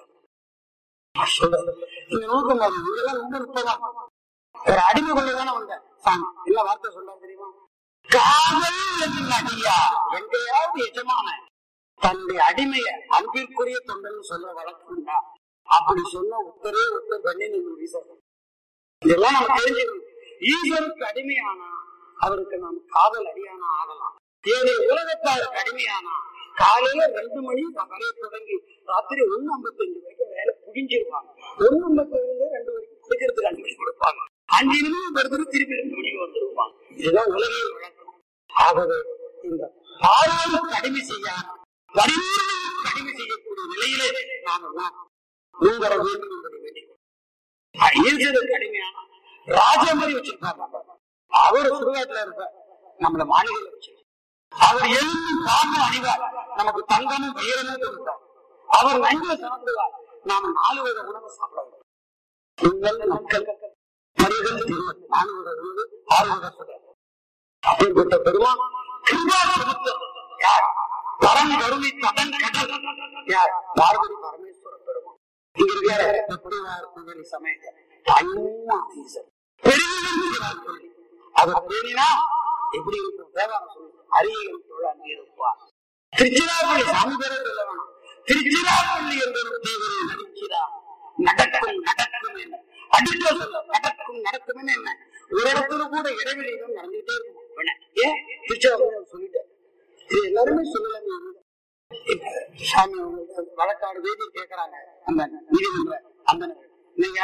சொல்றது இந்த நோக்கம் அது இதெல்லாம் ரொம்ப நுட்பமா ஒரு அடிமை கொண்டுதானே வந்த சாமி இல்ல வார்த்தை சொல்ல தெரியுமா காதல் என்னும் அடியா எங்கேயாவது எஜமான தன்னுடைய அடிமைய அன்பிற்குரிய தொண்டன்னு சொல்ல வழக்கம்டா அப்படி சொன்ன ஒருத்தரே ஒருத்தர் பண்ணி நீங்க வீசணும் இதெல்லாம் நம்ம தெரிஞ்சுக்கணும் ஈஸ்வருக்கு அடிமையானா அவருக்கு நாம் காதல் அடியானா ஆகலாம் ஏழை உலகத்தாருக்கு அடிமையானா காலையில ரெண்டு மணி வரைய தொடங்கி ராத்திரி ஒண்ணு ஐம்பத்தஞ்சு வரைக்கும் வேலை புடிஞ்சிருவாங்க ஒண்ணு ஐம்பத்தஞ்சு ரெண்டு வரைக்கும் குடிக்கிறதுக்கு அஞ்சு மணி கொடுப்பாங்க அஞ்சு நிமிஷம் படுத்துட்டு திருப்பி ரெண்டு மணிக்கு வந்துருவாங்க இதுதான் உலகில் வழக்கம் ஆகவே இந்த பார்வைக்கு அடிமை செய்யாம வடிவங்களுக்கு அடிமை செய்யக்கூடிய நிலையிலே நாம் எல்லாம் முன்வர வேண்டும் என்பதை வேண்டிக் ஈர்ச்சதுக்கு அடிமையான ராஜமரி வச்சிருப்பாங்க அவர் சுடுகாட்டுல இருப்பார் நம்மள மாளிகையில வச்சிருப்பார் அவர் எழுந்து பாம்பு அணிவார் நமக்கு தங்கமும் வீரமும் கொடுப்பார் அவர் நன்கு சாப்பிடுவார் நாம் நாலு வகை உணவு சாப்பிடுவோம் உங்கள் மக்கள் மனிதன் திருவன் நாலு வகை உணவு ஆறு வகை சுடர் அப்பேற்பட்ட பெருமான் கிருபா சமுத்திரம் யார் பரம் கருணை தடன் கடல் யார் பார்வதி பரமேஸ்வர பெருமான் இங்க இருக்கிற புரிவார் புகழி சமயத்தை தன்மாதீசன் பெருமிதம் சொல்லி அவர் பேணினா எப்படி இருக்கும் தேவாரம் சொல்லி அரியல் தொழ அங்கே இருப்பார் திருச்சிராப்பள்ளி சாமி பேரை சொல்ல வேணாம் திருச்சிராப்பள்ளி என்ற ஒரு தேவரை நடிக்கிறா நடக்கும் நடக்கும் என்ன அடிக்க சொல்ல நடக்கும் நடக்கும் என்ன ஒரு இடத்துல கூட இடைவெளியிலும் நடந்துகிட்டே இருக்கும் வேணாம். ஏன் திருச்சிராப்பள்ளி சொல்லிட்டேன் இது எல்லாருமே சொல்லலாமே இப்ப சாமி அவங்களுக்கு வழக்காடு வேதி கேட்கறாங்க அந்த நீதிமன்ற அந்த நீங்க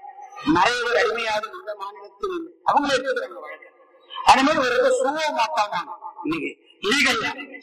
மறைவர் அடிமையாவது இந்த மாநிலத்தில் இல்லை. அவங்களே இருக்கிறாங்க வழக்கு அது மாதிரி ஒரு இடத்துல சுவ மாட்டாங்க இன்னைக்கு லீகல்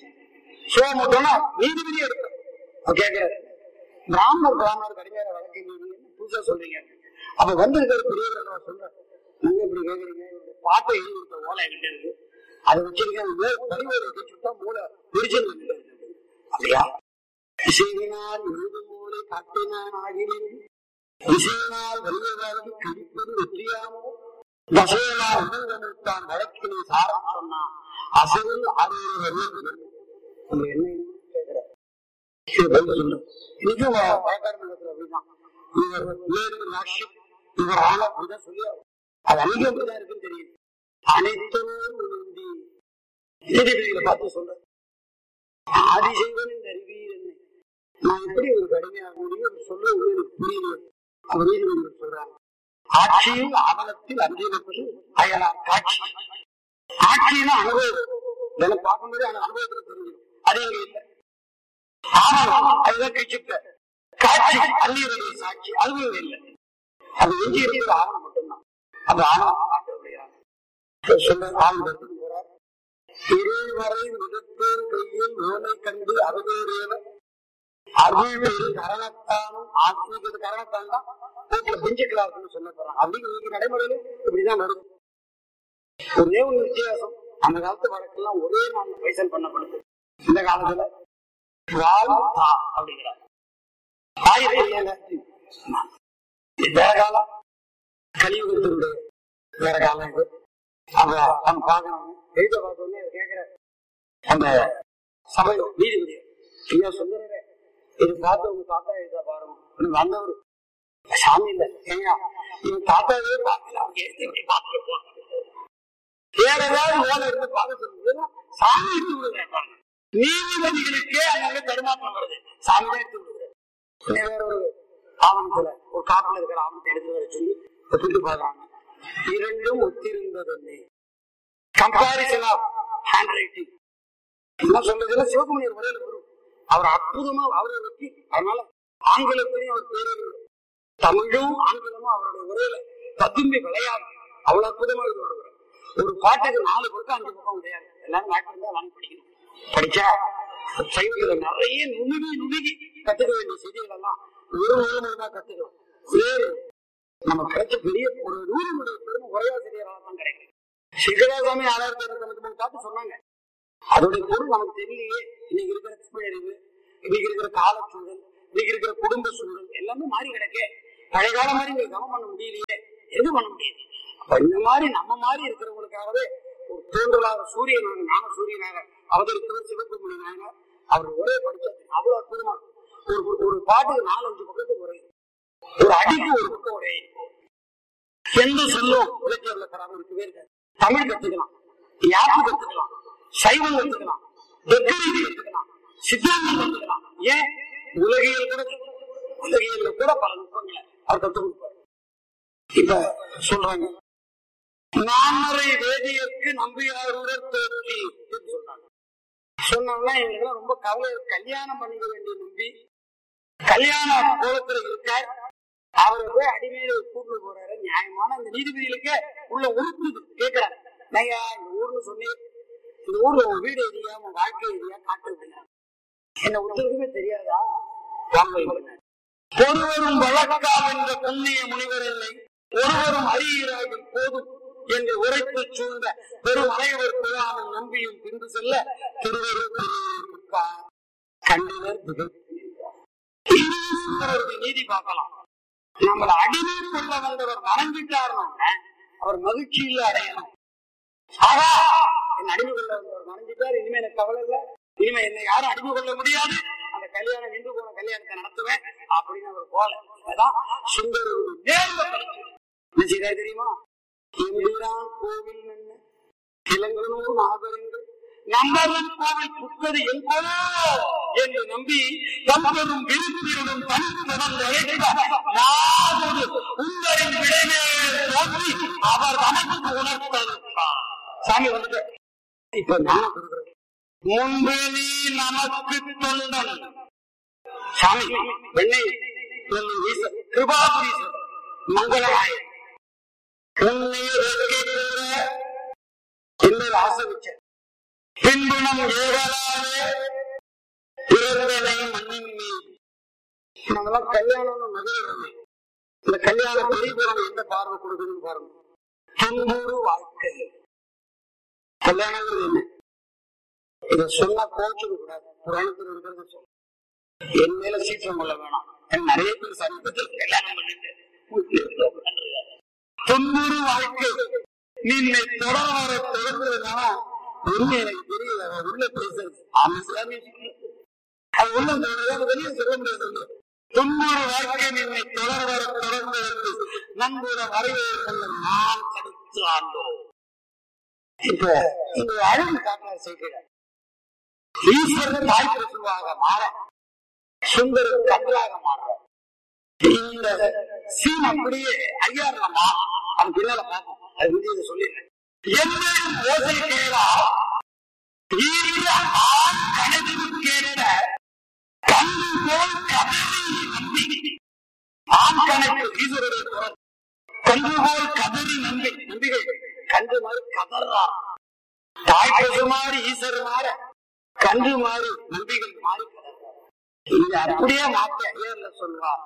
சுவ மாட்டோம்னா நீதிபதி எடுக்கும் கேட்கிறாரு பிராமணர் பிராமணர் கடுமையான வழக்கு நீங்க என்ன புதுசா சொல்றீங்க அப்ப வந்து இருக்கிற பெரியவர் நான் சொல்றேன் நீங்க இப்படி கேக்குறீங்க இந்த பாட்டை எழுதி கொடுத்த ஓலை என்கிட்ட இருக்கு அதை வச்சிருக்கேன் பரிவரை வச்சுட்டா மூளை ஒரிஜினல் என்கிட்ட இருக்கு அப்படியா இசைவினால் எழுதுமோலை காட்டினான் ஆகினேன் இசையினால் வலியவாழ்வு கழிப்பது வெற்றியாமோ தசையினால் உணர்ந்தான் வழக்கினை சாரம் சொன்னான் அசைவில் அறுவர் வெள்ளம் நம்ம என்ன கேட்கிறார் இது பதில் சொல்றேன் இன்னைக்கும் வழக்காடு மன்றத்தில் அப்படிதான் இவர் வேறு நாஷி இவர் ஆள அப்படிதான் சொல்லி அது அன்னைக்கு அப்படிதான் இருக்குன்னு தெரியுது அனைத்தரும் உணர்ந்தி நீதிபதிகளை பார்த்து சொல்றேன் ஆதிசைவன் இந்த அறிவீர் என்னை நான் எப்படி ஒரு கடுமையாக முடியும் ஒரு சொல்ல எனக்கு புரியல அவர் நீதிபதிகள் சொல்றாங்க ஆட்சியில் ஆவணத்தில் அஞ்சலற்று அயலார் காட்சி ஆட்சியில அனுபவம் இதெல்லாம் பார்க்கும்போது அந்த அனுபவத்துல தெரிஞ்சிடும் அது எங்க இல்லை ஆவணம் அதுதான் கட்சிட்ட காட்சி அந்நியருடைய சாட்சி அதுவும் இல்லை அது எஞ்சி இருக்கிறது ஆவணம் மட்டும்தான் அந்த ஆவணம் காட்டுகிறார் சொல்ற ஆவணம் போறார் திருவரை மிதத்தோர் கையில் நோனை கண்டு அவதேறியவர் அருள் பெரு கரணத்தானும் ஆத்மீக கரணத்தான் தான் கோர்ட்ல பெஞ்சுக்கலாம்னு சொல்ல போறாங்க அப்படின்னு இன்னைக்கு நடைமுறையில இப்படிதான் வருது ஒரே ஒரு வித்தியாசம் அந்த காலத்து வழக்கெல்லாம் ஒரே நாள் பைசல் பண்ணப்படுது இந்த காலத்துல வாழ் தா அப்படிங்கிறாங்க ஆயிரத்தி ஏழாயிரத்தி வேற காலம் கலியுகத்தினுடைய வேற காலம் இது அவ அவங்க பார்க்கணும் எழுத பார்த்தோன்னே அவர் கேட்கிற அந்த சபை நீதிபதி ஐயா சொல்லுறே இது பார்த்து உங்க தாத்தா எழுத பாருங்க வந்தவர் சாமி இல்ல ஏங்க இவன் தாத்தாவே பார்க்கல அவங்க எழுதி இப்படி பார்த்துட்டு போவாங்க வேற ஏதாவது வேலை இருந்து பார்க்க சொல்லுங்க சாமி எடுத்து விட கேட்பாங்க நீதிபதிகளுக்கே அங்க தருமாற்றம் வருது சாமி தான் எடுத்து விடுது வேற ஒரு ஆவணத்துல ஒரு காப்பில் இருக்கிற ஆவணத்தை எடுத்து வர சொல்லி ஒப்பிட்டு பார்க்கறாங்க இரண்டும் ஒத்திருந்ததல்லே கம்பாரிசன் ஆஃப் ஹேண்ட் ரைட்டிங் என்ன சொல்றதுல சிவகுமணியர் முறையில வரும் அவர் அற்புதமா அவரை வச்சு அதனால ஆங்கிலத்திலையும் அவர் பேரு தமிழும் ஆங்கிலமும் அவருடைய உரையில தத்தும்பி விளையாடு அவ்வளவு அற்புதமா இது வருவார் ஒரு பாட்டுக்கு நாலு பக்கம் அஞ்சு பக்கம் கிடையாது எல்லாரும் நாட்டு இருந்தா வாங்கி படிக்கணும் படிச்சா சைவத்துல நிறைய நுணுகி நுணுகி கத்துக்க வேண்டிய செய்திகள் எல்லாம் ஒரு நூறு மூலமா கத்துக்கலாம் வேறு நம்ம கிடைச்ச பெரிய ஒரு நூறு பெருமை உரையாசிரியராக தான் கிடைக்கும் சிகராசாமி ஆறாயிரத்தி இருநூத்தி மூணு பாட்டு சொன்னாங்க அதோடைய பொருள் நமக்கு தெரியலையே இன்னைக்கு இருக்கிற திப்பழறிவு இன்னைக்கு இருக்கிற காலச்சூழல் இன்னைக்கு இருக்கிற குடும்ப சூழல் எல்லாமே மாறி கிடக்கே பழைய காலம் மாதிரி நீங்க கவனம் பண்ண முடியலையே எது பண்ண முடியாது அப்ப இந்த மாதிரி நம்ம மாதிரி இருக்கிறவங்களுக்காகவே ஒரு தோன்றலாக சூரியனாக ஞான சூரியனாக அவதரித்தவர் சிவகுமணி நாயனார் அவர் ஒரே படிச்சது அவ்வளவு அற்புதமா இருக்கும். ஒரு ஒரு பாட்டுக்கு நாலஞ்சு பக்கத்துக்கு ஒரே ஒரு அடிக்கு ஒரு பக்கம் ஒரே எந்த சொல்லும் இலக்கியம் பெறாம இருக்கவே இருக்காது தமிழ் கத்துக்கலாம் யாப்பு கத்துக்கலாம் சைவம் கத்துக்கலாம் வெற்றி கத்துக்கலாம் சித்தாந்தம் கத்துக்கலாம் ஏன் உலகியல் கூட உலகியல்ல கூட பல நுட்பங்களை அவர் கத்துக் கொடுப்பார் இப்ப சொல்றாங்க நான்மறை வேதியருக்கு நம்பியாரூரர் தோற்றி அப்படின்னு சொல்றாங்க சொன்னோம்னா எங்களுக்கு ரொம்ப கவலை கல்யாணம் பண்ணிக்க வேண்டிய நம்பி கல்யாண கோலத்துல இருக்கார் அவரை போய் அடிமையில கூட்டு போறாரு நியாயமான இந்த நீதிபதிகளுக்கு உள்ள உறுப்பு கேட்கிறாரு ஐயா இந்த ஊர்னு சொல்லி இந்த ஊர்ல உன் வீடு எரியா உன் வாழ்க்கை எரியா காட்டு என்ன ஒருத்தருக்குமே தெரியாதா வாங்க இவனை. ஒருவரும் வழக்காம் என்ற புண்ணிய முனிவர் இல்லை ஒருவரும் அறிகிறார்கள் போதும் என்று உரைத்து சூழ்ந்த பெரும் அனைவர் குழாமும் நம்பியும் பின்பு செல்ல திருவருள் கண்டவர் திகைத்து நீதி பார்க்கலாம் நம்மள அடிமை கொள்ள வந்தவர் மறைஞ்சிட்டாருன்னா அவர் மகிழ்ச்சியில் அடையணும் ஆகா என் அடிமை கொள்ள வந்தவர் மறைஞ்சிட்டார் இனிமே எனக்கு கவலை இல்ல இனிமே என்னை யாரும் அடிமை கொள்ள முடியாது அந்த கல்யாணம் நின்று போன கல்யாணத்தை நடத்துவேன் அப்படின்னு அவர் போல அதான் சுந்தரருடைய நேர்ந்த பரிசு என்ன செய்தார் தெரியுமா எம்பிரான் கோவில் என்ன கிளங்கனூர் நாகரங்கள் நம்பரும் கோவில் புத்தது எங்கோ என்று நம்பி தம்பரும் விருப்பியரும் தன் தொடர்ந்து அழைக்க நாதொரு உங்களின் விடைமே தோன்றி அவர் தனக்கு உணர்த்தளித்தார் சாமி வந்துட்டு இப்ப ஞானம் கொடுக்கிறது முன்பு நீ நமக்கு தொண்டன் சாமி வெண்ணை சொல்லி வீச கிருபாபுரீஸ்வரர் மங்களநாயகன் உன்னை வெற்றி கூற இன்னொரு ஆசை பின்பு நம் ஏகலாவே பிறந்தனை மண்ணின் நம்மளாம் கல்யாணம்னு மகிழ்ச்சி இந்த கல்யாண பெரியபுரம் எந்த பார்வை கொடுக்குதுன்னு பாருங்க துன்பூறு வாழ்க்கை கல்யாணங்கிறது என்ன இத சொன்னா கோச்சுக்க கூடாது புராணத்தில் இருக்கிறது சொல்ல என் மேல சீற்றம் கொள்ள வேணாம் எனக்கு நிறைய பேர் சமீபத்தில் கல்யாணம் பண்ணிட்டு வீட்டுல உட்கார்ந்திருக்காங்க. துன்புறு வாழ்க்கை நின்னை தொடர வர தொடர்ந்ததுனால உண்மை எனக்கு தெரியல அவன் உள்ள பேசுறது ஆமா சாமி அது உள்ள அது வெளியே சொல்ல முடியாது துன்புறு வாழ்க்கை நின்னை தொடர வர தொடர்ந்து நண்புற வரைவே கொள்ள நான் தடுத்து ஆண்டோம் இப்ப இந்த அழகு காட்டுற செய்கிறார் ஈஸ்வரன் தாய் பிரசுவாக மாற சுந்தர கன்றாக மாறுற இந்த சீன் அப்படியே ஐயா நம்ம அது பின்னால பார்ப்போம் அது வந்து சொல்லிடுறேன் எந்த ஓசை கேடா ஈர ஆண் கணக்கு கேட்ட கண்டு போல் கதறி நம்பி ஆண் கணக்கு ஈஸ்வரருடைய குரல் கன்று போல் கதறி நம்பி நம்பிகள் கன்று மாதிரி கதறா தாய் பசுமாறு ஈஸ்வரர் மாற கன்று மாறி நம்பிகள் மாறி கதறா இது அப்படியே மாத்த ஐயர்ல சொல்றார்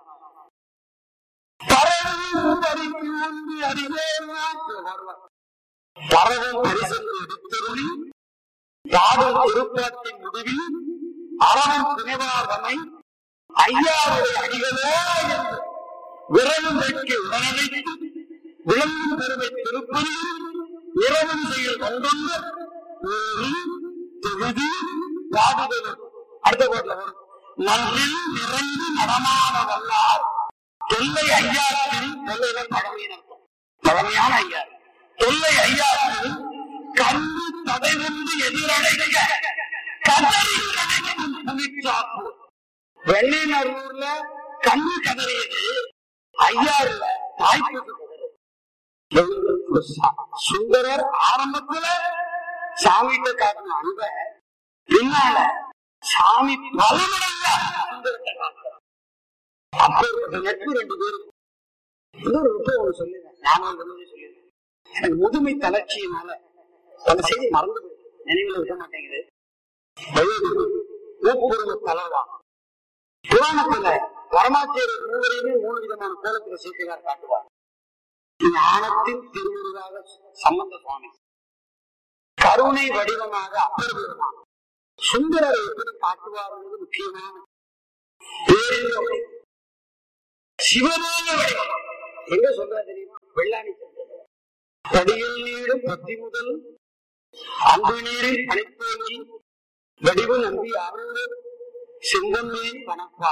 பரவும் பறிக்கு ஒன்று அறிவேன் வருவார் பரவும் பரிசு எடுத்தருளி யாரும் திருப்பாட்டின் முடிவில் அறவும் துணைவாதனை ஐயாவுடைய அடிகளோ என்று விரலும் வைக்க உடனழைத்து விளங்கும் பெருமை திருப்பதியில் இரவும் செயல் கொண்டொன்று ஊறி தொகுதி பாடுதலும் அடுத்த கோட்டில் வரும் நன்றில் நிறைந்து நடமான வல்லார் தொல்லை ஐயாத்தின் தொல்லையில பழமையின் அர்த்தம் பழமையான ஐயா தொல்லை ஐயாத்தின் கண்டு தடை வந்து எதிரடைக்க கதறி கிடைக்கும் புலிச்சாப்பு வெள்ளைநல்லூர்ல கண்ணு கதறியது ஐயாறுல தாய்ப்புக்கு கதறியது சுந்தரர் ஆரம்பத்துல சாமிகிட்ட காட்டின அன்ப பின்னால சாமி பலமடங்க சுந்தரத்தை காட்டுறார் அப்பேற்பட்ட நட்பு ரெண்டு பேரும் இன்னொரு விஷயம் ஒண்ணு சொல்லுங்க நானும் வந்து சொல்லிடுறேன் எனக்கு முதுமை தளர்ச்சியினால அந்த செய்தி மறந்து போயிடுது. நினைவுல இருக்க மாட்டேங்குது வயது ஊப்புருவ தளர்வா புராணத்துல வரமாச்சேரி மூவரையுமே மூணு விதமான கோலத்துல சீக்கிரம் காட்டுவார் ஞானத்தின் திருவுருவாக சம்பந்த சுவாமி கருணை வடிவமாக அப்பர் பெருமான் சுந்தரரை எப்படி காட்டுவார்கள் முக்கியமான பேரின்ப வடிவம். சிவமான வடிவம் எங்க சொல்ற தெரியுமா வெள்ளாணி சந்திரன். படியில் நீடும் பத்தி முதல் அன்பு நீரில் பனித்தோங்கி வடிவு நம்பி அருள் செங்கம்மேன் பணப்பா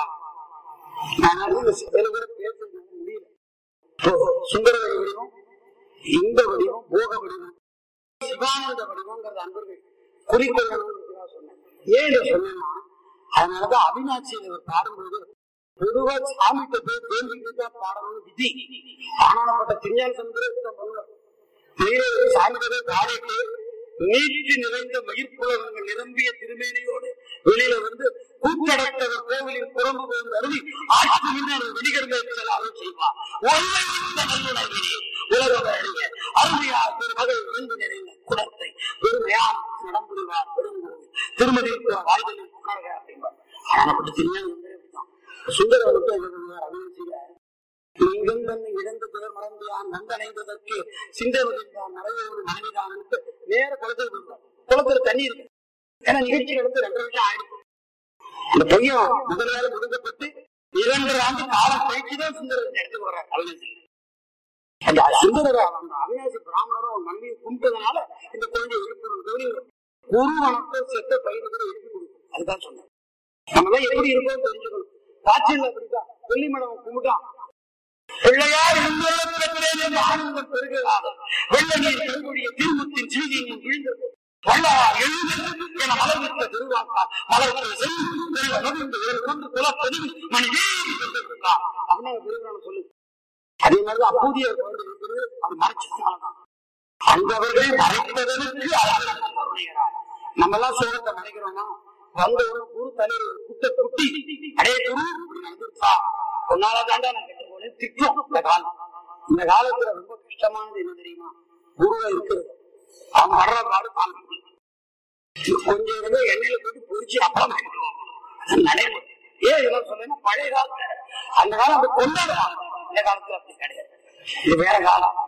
நான் இந்த சில கூட பேச முடியல இப்போ சுந்தர வடிவம் இந்த வடிவம் போக வடிவம் சிவானந்த வடிவங்கிறது அன்பர்கள் குறிக்கொள்ளணும் சொன்னேன் ஏன் இதை சொன்னேன்னா அதனாலதான் அவினாட்சியில் இவர் பாடும்போது பொதுவா சாமிகிட்ட போய் தேர்ந்துட்டு தான் பாடணும்னு விதி ஆனாப்பட்ட திருஞான சந்திரன் பண்ணுவார் நீரே சாமிகிட்ட பாடிட்டு நீட்டி நிறைந்த மயிர்ப்புலகங்கள் நிரம்பிய திருமேனியோடு வெளியில வந்து கூட்டடத்தவர் கோவிலின் புறம்பு வந்து அருளி ஆட்சி முன்னர் வெடிகர்மேற்றலாக செய்வார் ஒன்றை இந்த நல்லுணர்விலே உலகம் அறிய அருமையார் பெருமகள் விருந்து நிறைந்த குலத்தை பெருமையார் நடம்புரிவார் பெருங்கோவில் திருமதி வாழ்தலில் உணர்க அப்படிம்பார் ஆனாப்பட்ட திருஞான சந்திரன் சுந்தரவனுக்கு என்ன பண்ணுவார் அவினாசியில நீங்கும் தன்னை இழந்து பிறர் மறந்தியான் நந்தனைந்ததற்கு சிந்தவதில்தான் நிறைவோடு மனைவிதான் நேர குளத்தில் விழுந்தார் குளத்துல தண்ணி இருக்கு ஏன்னா நிகழ்ச்சி நடந்து ரெண்டு வருஷம் ஆயிடுச்சு அந்த பையன் முதல் வேலை முடுங்கப்பட்டு இரண்டரை ஆண்டு காலம் கழிச்சுதான் சுந்தரர் இந்த இடத்துக்கு வர்றார் அவினாசி அந்த சுந்தரர் அந்த அவினாசி பிராமணரும் அவன் மனைவியை கும்பிட்டதுனால இந்த குழந்தை எழுப்புறது குரு வணக்கம் செத்த பையனை கூட எழுப்பி கொடுக்கும் அதுதான் சொன்னேன் நம்ம எல்லாம் எப்படி இருக்கோம் தெரிஞ்சுக்கணும் காய்ச்சல் அப்படிதான் வெள்ளிமடம் கும்பிட்டான் பிள்ளையார் பெற்றேன் ஆனந்தம் பெருகிறார் வெள்ள நீர் பெருங்குடிய திருமுத்தின் சீதியின் விழுந்தது வள்ளலார் எழுந்து என மலர்விட்ட திருவாக்கால் மலர்விட்ட செல்வ நொடிந்து வேறு கொண்டு குலப்பதி மணி வேறு பெற்றிருக்கார் அப்படின்னு பெருகிறான சொல்லு அதே மாதிரி அப்பூதியர் குழந்தை இருக்கிறது அது மறைச்சதுனாலதான் அந்தவர்கள் மறைப்பதற்கு அழகான கருணைகிறார் நம்ம எல்லாம் சோகத்தை நினைக்கிறோம்னா வந்த ஒரு குரு தலைவர் குட்ட குட்டி அடே குரு இப்படி நடந்துருச்சா உன்னால தாண்டா நான் கெட்டு போனேன் திட்டம் இந்த காலம் இந்த காலத்துல ரொம்ப கஷ்டமானது என்ன தெரியுமா குருவை இருக்கிறது அவன் வர்ற பாடு தாங்க கொஞ்சம் இருந்து எண்ணெயில போட்டு பொறிச்சு அப்புறம் அது நடைமுறை ஏன் இதெல்லாம் சொல்றேன்னா பழைய காலத்துல அந்த காலம் அப்படி கொண்டாடுறாங்க இந்த காலத்துல அப்படி கிடையாது இது வேற காலம்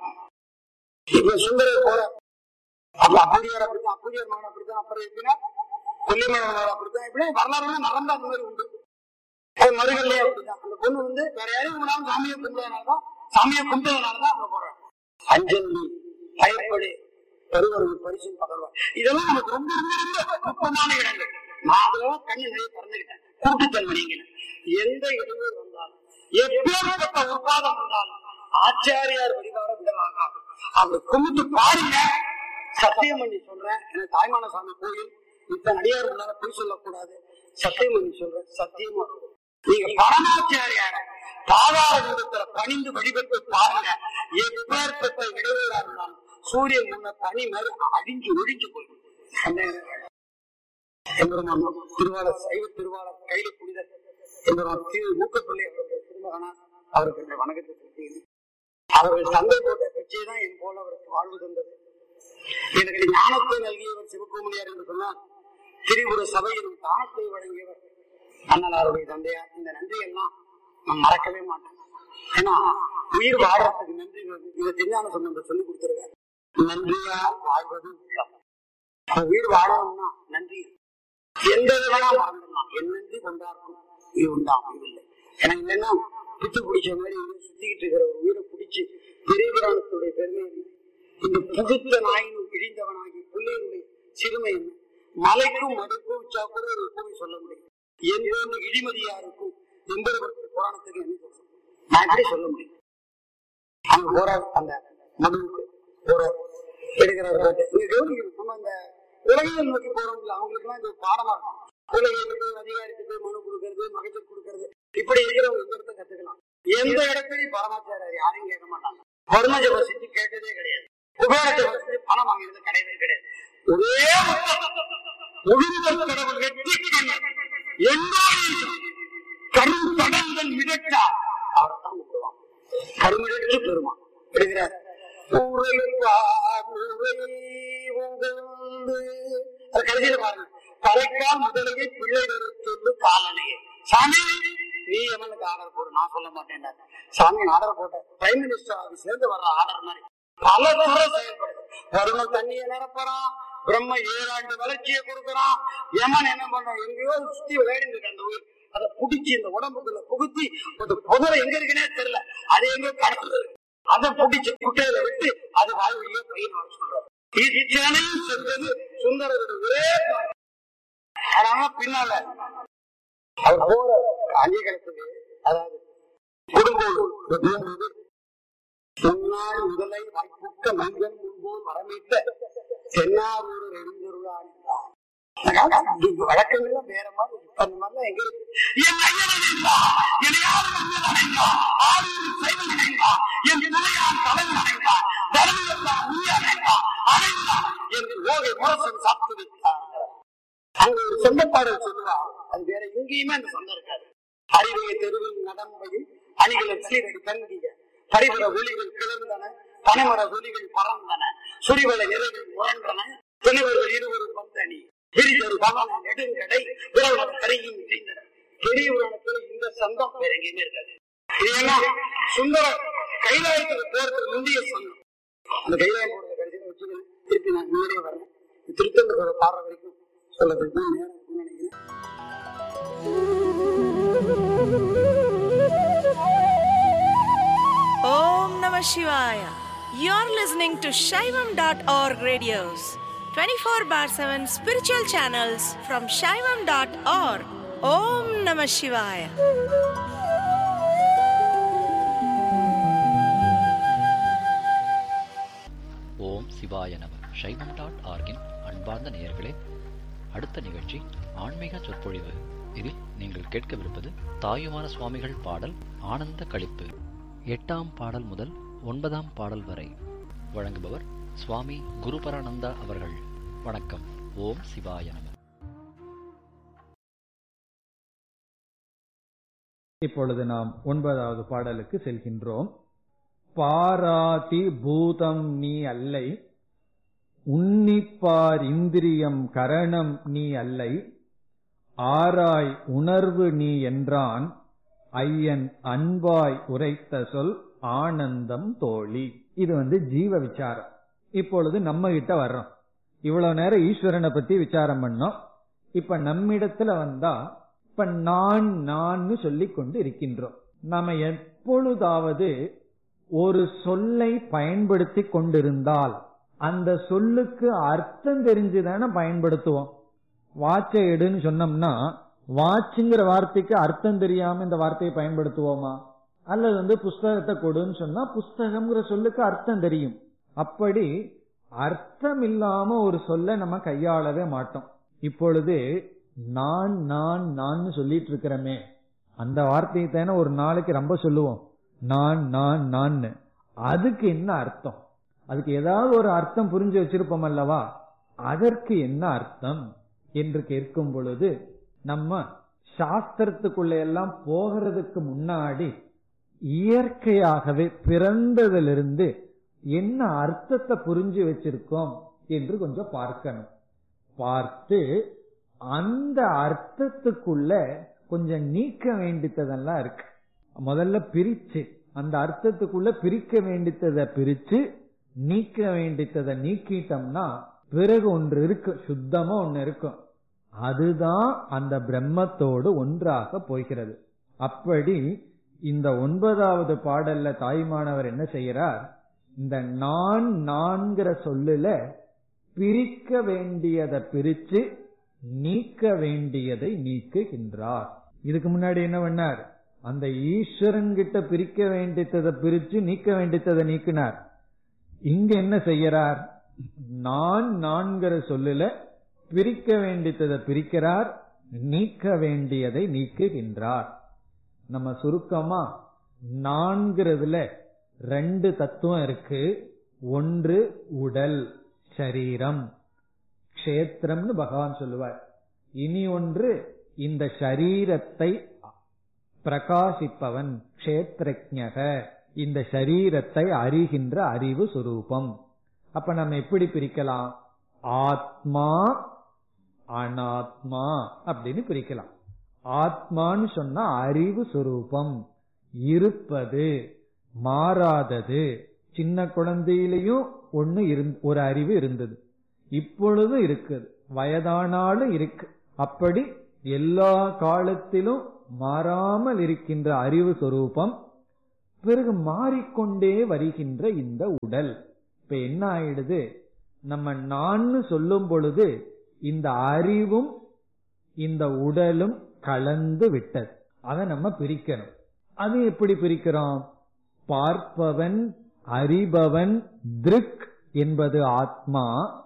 இப்ப சுந்தரர் போற அப்ப அப்படியார் அப்படித்தான் அப்படியார் மகன் அப்படித்தான் அப்புறம் எப்படின்னா கொல்லிமலை மகன் அப்படித்தான் இப்படி வரலாறு நடந்தா அந்த மாதிரி உண்டு அது மறுகல்லையே அப்படிதான் அந்த பொண்ணு வந்து வேற யாரையும் கும்பிடாம சாமியை கும்பிட்டதுனாலதான் சாமியை கும்பிட்டதுனாலதான் அங்க போறாங்க அஞ்சல் நீ பயப்படு பெருவர்கள் பரிசு பகர்வார் இதெல்லாம் நமக்கு ரொம்ப ரொம்ப ரொம்ப நுட்பமான இடங்கள் நான் அதெல்லாம் கண்ணு நிறைய திறந்துகிட்டேன் கூட்டுத்தன்மைங்க எந்த இடையூறு வந்தாலும் எப்பேற்பட்ட உற்பாதம் வந்தாலும் ஆச்சாரியார் வழிபாட விடலாக அவர் கும்பிட்டு பாருங்க சத்தியம் பண்ணி சொல்றேன் எனக்கு தாய்மான சாமி கோயில் இத்தனை அடியார் உள்ளார பொய் சொல்லக்கூடாது சத்தியம் பண்ணி சொல்றேன் சத்தியமா இருக்கும். நீங்க பரமாச்சாரியார பாதார விதத்துல பணிந்து வழிபட்டு பாருங்க எப்பேற்பட்ட இடையூறா இருந்தாலும் சூரியன் முன்ன தனி மாதிரி அழிஞ்சு ஒழிஞ்சு போயிடும் அந்த எம்பெருமான் திருவாளர் சைவ திருவாளர் கையில புனிதர் எம்பெருமான் திரு மூக்கப்பிள்ளை அவருடைய திருமகனா அவருக்கு என்னுடைய வணக்கத்தை செலுத்துகிறேன் அவர்கள் தந்தை போட்ட பிச்சை தான் என் போல அவருக்கு வாழ்வு தந்தது எனக்கு ஞானத்தை நல்கியவர் சிவகோமணியார் என்று சொன்னார் திரிபுர சபையில் தானத்தை வழங்கியவர் அண்ணலாருடைய தந்தையார் இந்த நன்றி எல்லாம் நான் மறக்கவே மாட்டேன் ஏன்னா உயிர் வாழறதுக்கு நன்றி வேணும். இதை தெரியாம சொன்ன சொல்லி கொடுத்துருக்காரு நன்றியால் வாழ்வது உள்ளம் அப்ப உயிர் வாழணும்னா நன்றி எந்த வேணா மறந்துடலாம் என் நன்றி கொண்டாடணும் இது உண்டாம் இல்லை எனக்கு இல்லைன்னா பித்து பிடிச்ச மாதிரி இங்க சுத்திக்கிட்டு இருக்கிற ஒரு உயிரை பிடிச்சு பெரிய புராணத்துடைய பெருமை என்ன? இந்த புகுத்த நாயினும் இழிந்தவனாகி பிள்ளையினுடைய சிறுமை என்ன மலைக்கும் மடுக்கும் வச்சா கூட ஒரு கூறி சொல்ல முடியும் எந்த இடிமதியா இருக்கும் எம்பெருமத்து புராணத்துக்கு என்ன சொல்றது நான் எப்படி சொல்ல முடியும் அங்க போற அந்த மடுவுக்கு போற எடுக்கிறார் பாட்டு. நீங்க கவனிக்கணும். நம்ம அந்த உலகியல் நோக்கி போறோம் இல்ல அவங்களுக்கு எல்லாம் இது ஒரு பாடமா இருக்கும் உலகியலுக்கு அதிகாரத்துக்கு மனு கொடுக்கறது மகஜர் கொடுக்கறது இப்படி இருக்கிறவங்க இந்த இடத்த கத்துக்கலாம் எந்த இடத்துலயும் பரமாச்சாரியர் யாரையும் கேட்க மாட்டாங்க வருண ஜபம் செஞ்சு கேட்டதே கிடையாது குபேர ஜபம் செஞ்சு பணம் வாங்கினது கிடையவே கிடையாது ஒரே ஒழுங்கல் கடவுள் வெற்றி எல்லோரும் கரும் கடங்கள் மிதட்டா அவரை தான் கூப்பிடுவாங்க கருமிடற்று பெருமான் எடுக்கிறார் அது கடைசியில பாருங்க கரைக்கால் முதலையை பிள்ளைகள் சொல்லு காலனையே சாமி நீ எவனுக்கு ஆர்டர் போடு நான் சொல்ல மாட்டேன் சாமி ஆர்டர் போட்ட பிரைம் மினிஸ்டர் ஆபீஸ்ல இருந்து வர்ற ஆர்டர் மாதிரி பல துறை செயல்படுது வருணன் தண்ணியை நிரப்புறான் பிரம்ம ஏழாண்டு வளர்ச்சியை கொடுக்குறான் யமன் என்ன பண்றான் எங்கேயோ சுத்தி விளையாடிட்டு இருக்கு அந்த உயிர் அதை புடிச்சு இந்த உடம்புக்குள்ள புகுத்தி ஒரு புதரை எங்க இருக்குன்னே தெரியல அது எங்க கடந்து அதை புடிச்சு குட்டையில விட்டு அது வாழ்விலேயே பயிர் வாங்க சொல்றாரு இச்சனையும் சென்றது சுந்தரருடைய ஒரே பாட்டு. ஆனா பின்னால அவர் போற அஞ்சு கிடத்துக்கு அதாவது குடும்பம் முன்னாள் முதலை வாய்ப்புக்க மனிதன் முன்போல் வரமிட்ட சென்னாரூர் எழுந்தருளான் வழக்கங்கள்ல வேற மாதிரி இருக்கு. அந்த மாதிரிலாம் எங்க இருக்கு என் ஐயன் அடைந்தா, என் யாரும் மன்னன் அடைந்தா, ஆரூர் சைவன் அடைந்தா, என் துணையார் தலைவன் அடைந்தா, தர்மயெல்லாம் உண்மை அடைந்தா, அடைந்தா என்று ஓகை முரசன் சாப்பிட்டு வைத்தார் அங்க ஒரு சொந்தப்பாடல் சொல்லுவா அது வேற எங்கேயுமே அந்த சொந்தம் இருக்காது அறிவைய தெருவில் நடம்பையும் அணிகளை சீரடி தங்கிய பரிமள ஒளிகள் கிளர்ந்தன பனைமர ஒலிகள் பறந்தன சுரிவள இலைகள் முரண்டன துணைவர்கள் இருவரும் வந்தனி விரிதொரு பவன நெடுங்கடை விரவன கரையும் இணைந்தன பெரிய புராணத்துல இந்த சந்தம் வேற எங்கேயுமே இருக்காது இது என்ன சுந்தர கைலாயத்துல போறதுக்கு முந்தைய சொந்தம் அந்த கைலாயம் போறத கடைசியில வச்சுக்கணும் திருப்பி நான் முன்னாடியே வரேன் திருத்தந்தபுர பாடுற வரைக்கும் சொல்லதுக்கு தான் நேரம் இருக்கும்னு நினைக்கிறேன் Om Namah Shivaya. You're listening to Shaivam.org radios, 24 bar 7 spiritual channels from Shaivam.org. Om Namah Shivaya. ஓம் சிவாய நம சைவம் டாட் ஆர்கின் அன்பார்ந்த நேயர்களே அடுத்த நிகழ்ச்சி ஆன்மீக சொற்பொழிவு இதில் நீங்கள் கேட்கவிருப்பது தாயுமான சுவாமிகள் பாடல் ஆனந்த களிப்பு எட்டாம் பாடல் முதல் ஒன்பதாம் பாடல் வரை வழங்குபவர் சுவாமி குருபரானந்தா அவர்கள் வணக்கம் ஓம் சிவாய நம இப்பொழுது நாம் ஒன்பதாவது பாடலுக்கு செல்கின்றோம் பாராதி பூதம் நீ அல்லை உன்னிப்பார் இந்திரியம் கரணம் நீ அல்லை ஆராய் உணர்வு நீ என்றான் ஐயன் அன்பாய் உரைத்த சொல் ஆனந்தம் தோழி இது வந்து ஜீவ விசாரம் இப்பொழுது நம்ம கிட்ட வர்றோம் இவ்வளவு நேரம் ஈஸ்வரனை பத்தி விசாரம் பண்ணோம் இப்ப நம்மிடத்துல வந்தா இப்ப நான் நான் சொல்லிக் கொண்டு இருக்கின்றோம் நாம எப்பொழுதாவது ஒரு சொல்லை பயன்படுத்தி கொண்டிருந்தால் அந்த சொல்லுக்கு அர்த்தம் தெரிஞ்சுதானே பயன்படுத்துவோம் வாட்சை எடுன்னு சொன்னோம்னா வாட்சுங்கிற வார்த்தைக்கு அர்த்தம் தெரியாம இந்த வார்த்தையை பயன்படுத்துவோமா அல்லது வந்து புஸ்தகத்தை கொடுன்னு சொன்னா புஸ்தகம்ங்கிற சொல்லுக்கு அர்த்தம் தெரியும் அப்படி அர்த்தம் இல்லாம ஒரு சொல்ல நம்ம கையாளவே மாட்டோம் இப்பொழுது நான் நான் நான் சொல்லிட்டு இருக்கிறோமே அந்த வார்த்தையை தானே ஒரு நாளைக்கு ரொம்ப சொல்லுவோம் நான் நான் நான் அதுக்கு என்ன அர்த்தம் அதுக்கு ஏதாவது ஒரு அர்த்தம் புரிஞ்சு வச்சிருப்போம் அல்லவா அதற்கு என்ன அர்த்தம் என்று கேட்கும் பொழுது நம்ம சாஸ்திரத்துக்குள்ள எல்லாம் போகிறதுக்கு முன்னாடி இயற்கையாகவே பிறந்ததிலிருந்து என்ன அர்த்தத்தை புரிஞ்சு வச்சிருக்கோம் என்று கொஞ்சம் பார்க்கணும் பார்த்து அந்த அர்த்தத்துக்குள்ள கொஞ்சம் நீக்க வேண்டித்ததெல்லாம் இருக்கு முதல்ல பிரிச்சு அந்த அர்த்தத்துக்குள்ள பிரிக்க வேண்டித்ததை பிரிச்சு நீக்க வேண்டித்ததை நீக்கிட்டோம்னா பிறகு ஒன்று இருக்கு சுத்தமா ஒன்னு இருக்கும் அதுதான் அந்த பிரம்மத்தோடு ஒன்றாக போகிறது அப்படி இந்த ஒன்பதாவது பாடல்ல தாய்மானவர் என்ன செய்யறார் இந்த நான் நான்கிற சொல்லுல பிரிக்க வேண்டியதை பிரிச்சு நீக்க வேண்டியதை நீக்குகின்றார் இதுக்கு முன்னாடி என்ன பண்ணார் அந்த ஈஸ்வரன் கிட்ட பிரிக்க வேண்டியதை பிரிச்சு நீக்க வேண்டியதை நீக்கினார் இங்க என்ன செய்யறார் நான் நான்கிற சொல்லுல பிரிக்க வேண்டியதை பிரிக்கிறார் நீக்க வேண்டியதை நீக்குகின்றார் நம்ம சுருக்கமா நான்கிறதுல ரெண்டு தத்துவம் இருக்கு ஒன்று உடல் சரீரம் கஷேத்திரம்னு பகவான் சொல்லுவார் இனி ஒன்று இந்த சரீரத்தை பிரகாசிப்பவன் கஷேத்திரஜக இந்த சரீரத்தை அறிகின்ற அறிவு சுரூபம் அப்ப நம்ம எப்படி பிரிக்கலாம் ஆத்மா அனாத்மா அப்படின்னு பிரிக்கலாம் ஆத்மான்னு சொன்னா அறிவு சுரூபம் இருப்பது மாறாதது சின்ன குழந்தையிலையும் ஒண்ணு இருந்- ஒரு அறிவு இருந்தது இப்பொழுதும் இருக்குது வயதானாலும் இருக்கு அப்படி எல்லா காலத்திலும் மாறாமல் இருக்கின்ற அறிவு சொரூபம் பிறகு மாறிக்கொண்டே வருகின்ற இந்த உடல் இப்ப என்ன ஆயிடுது நம்ம நான்னு சொல்லும் பொழுது இந்த அறிவும் இந்த உடலும் கலந்து விட்டது அதை நம்ம பிரிக்கணும் அது எப்படி பிரிக்கிறோம் பார்ப்பவன் அறிபவன் திருக் என்பது ஆத்மா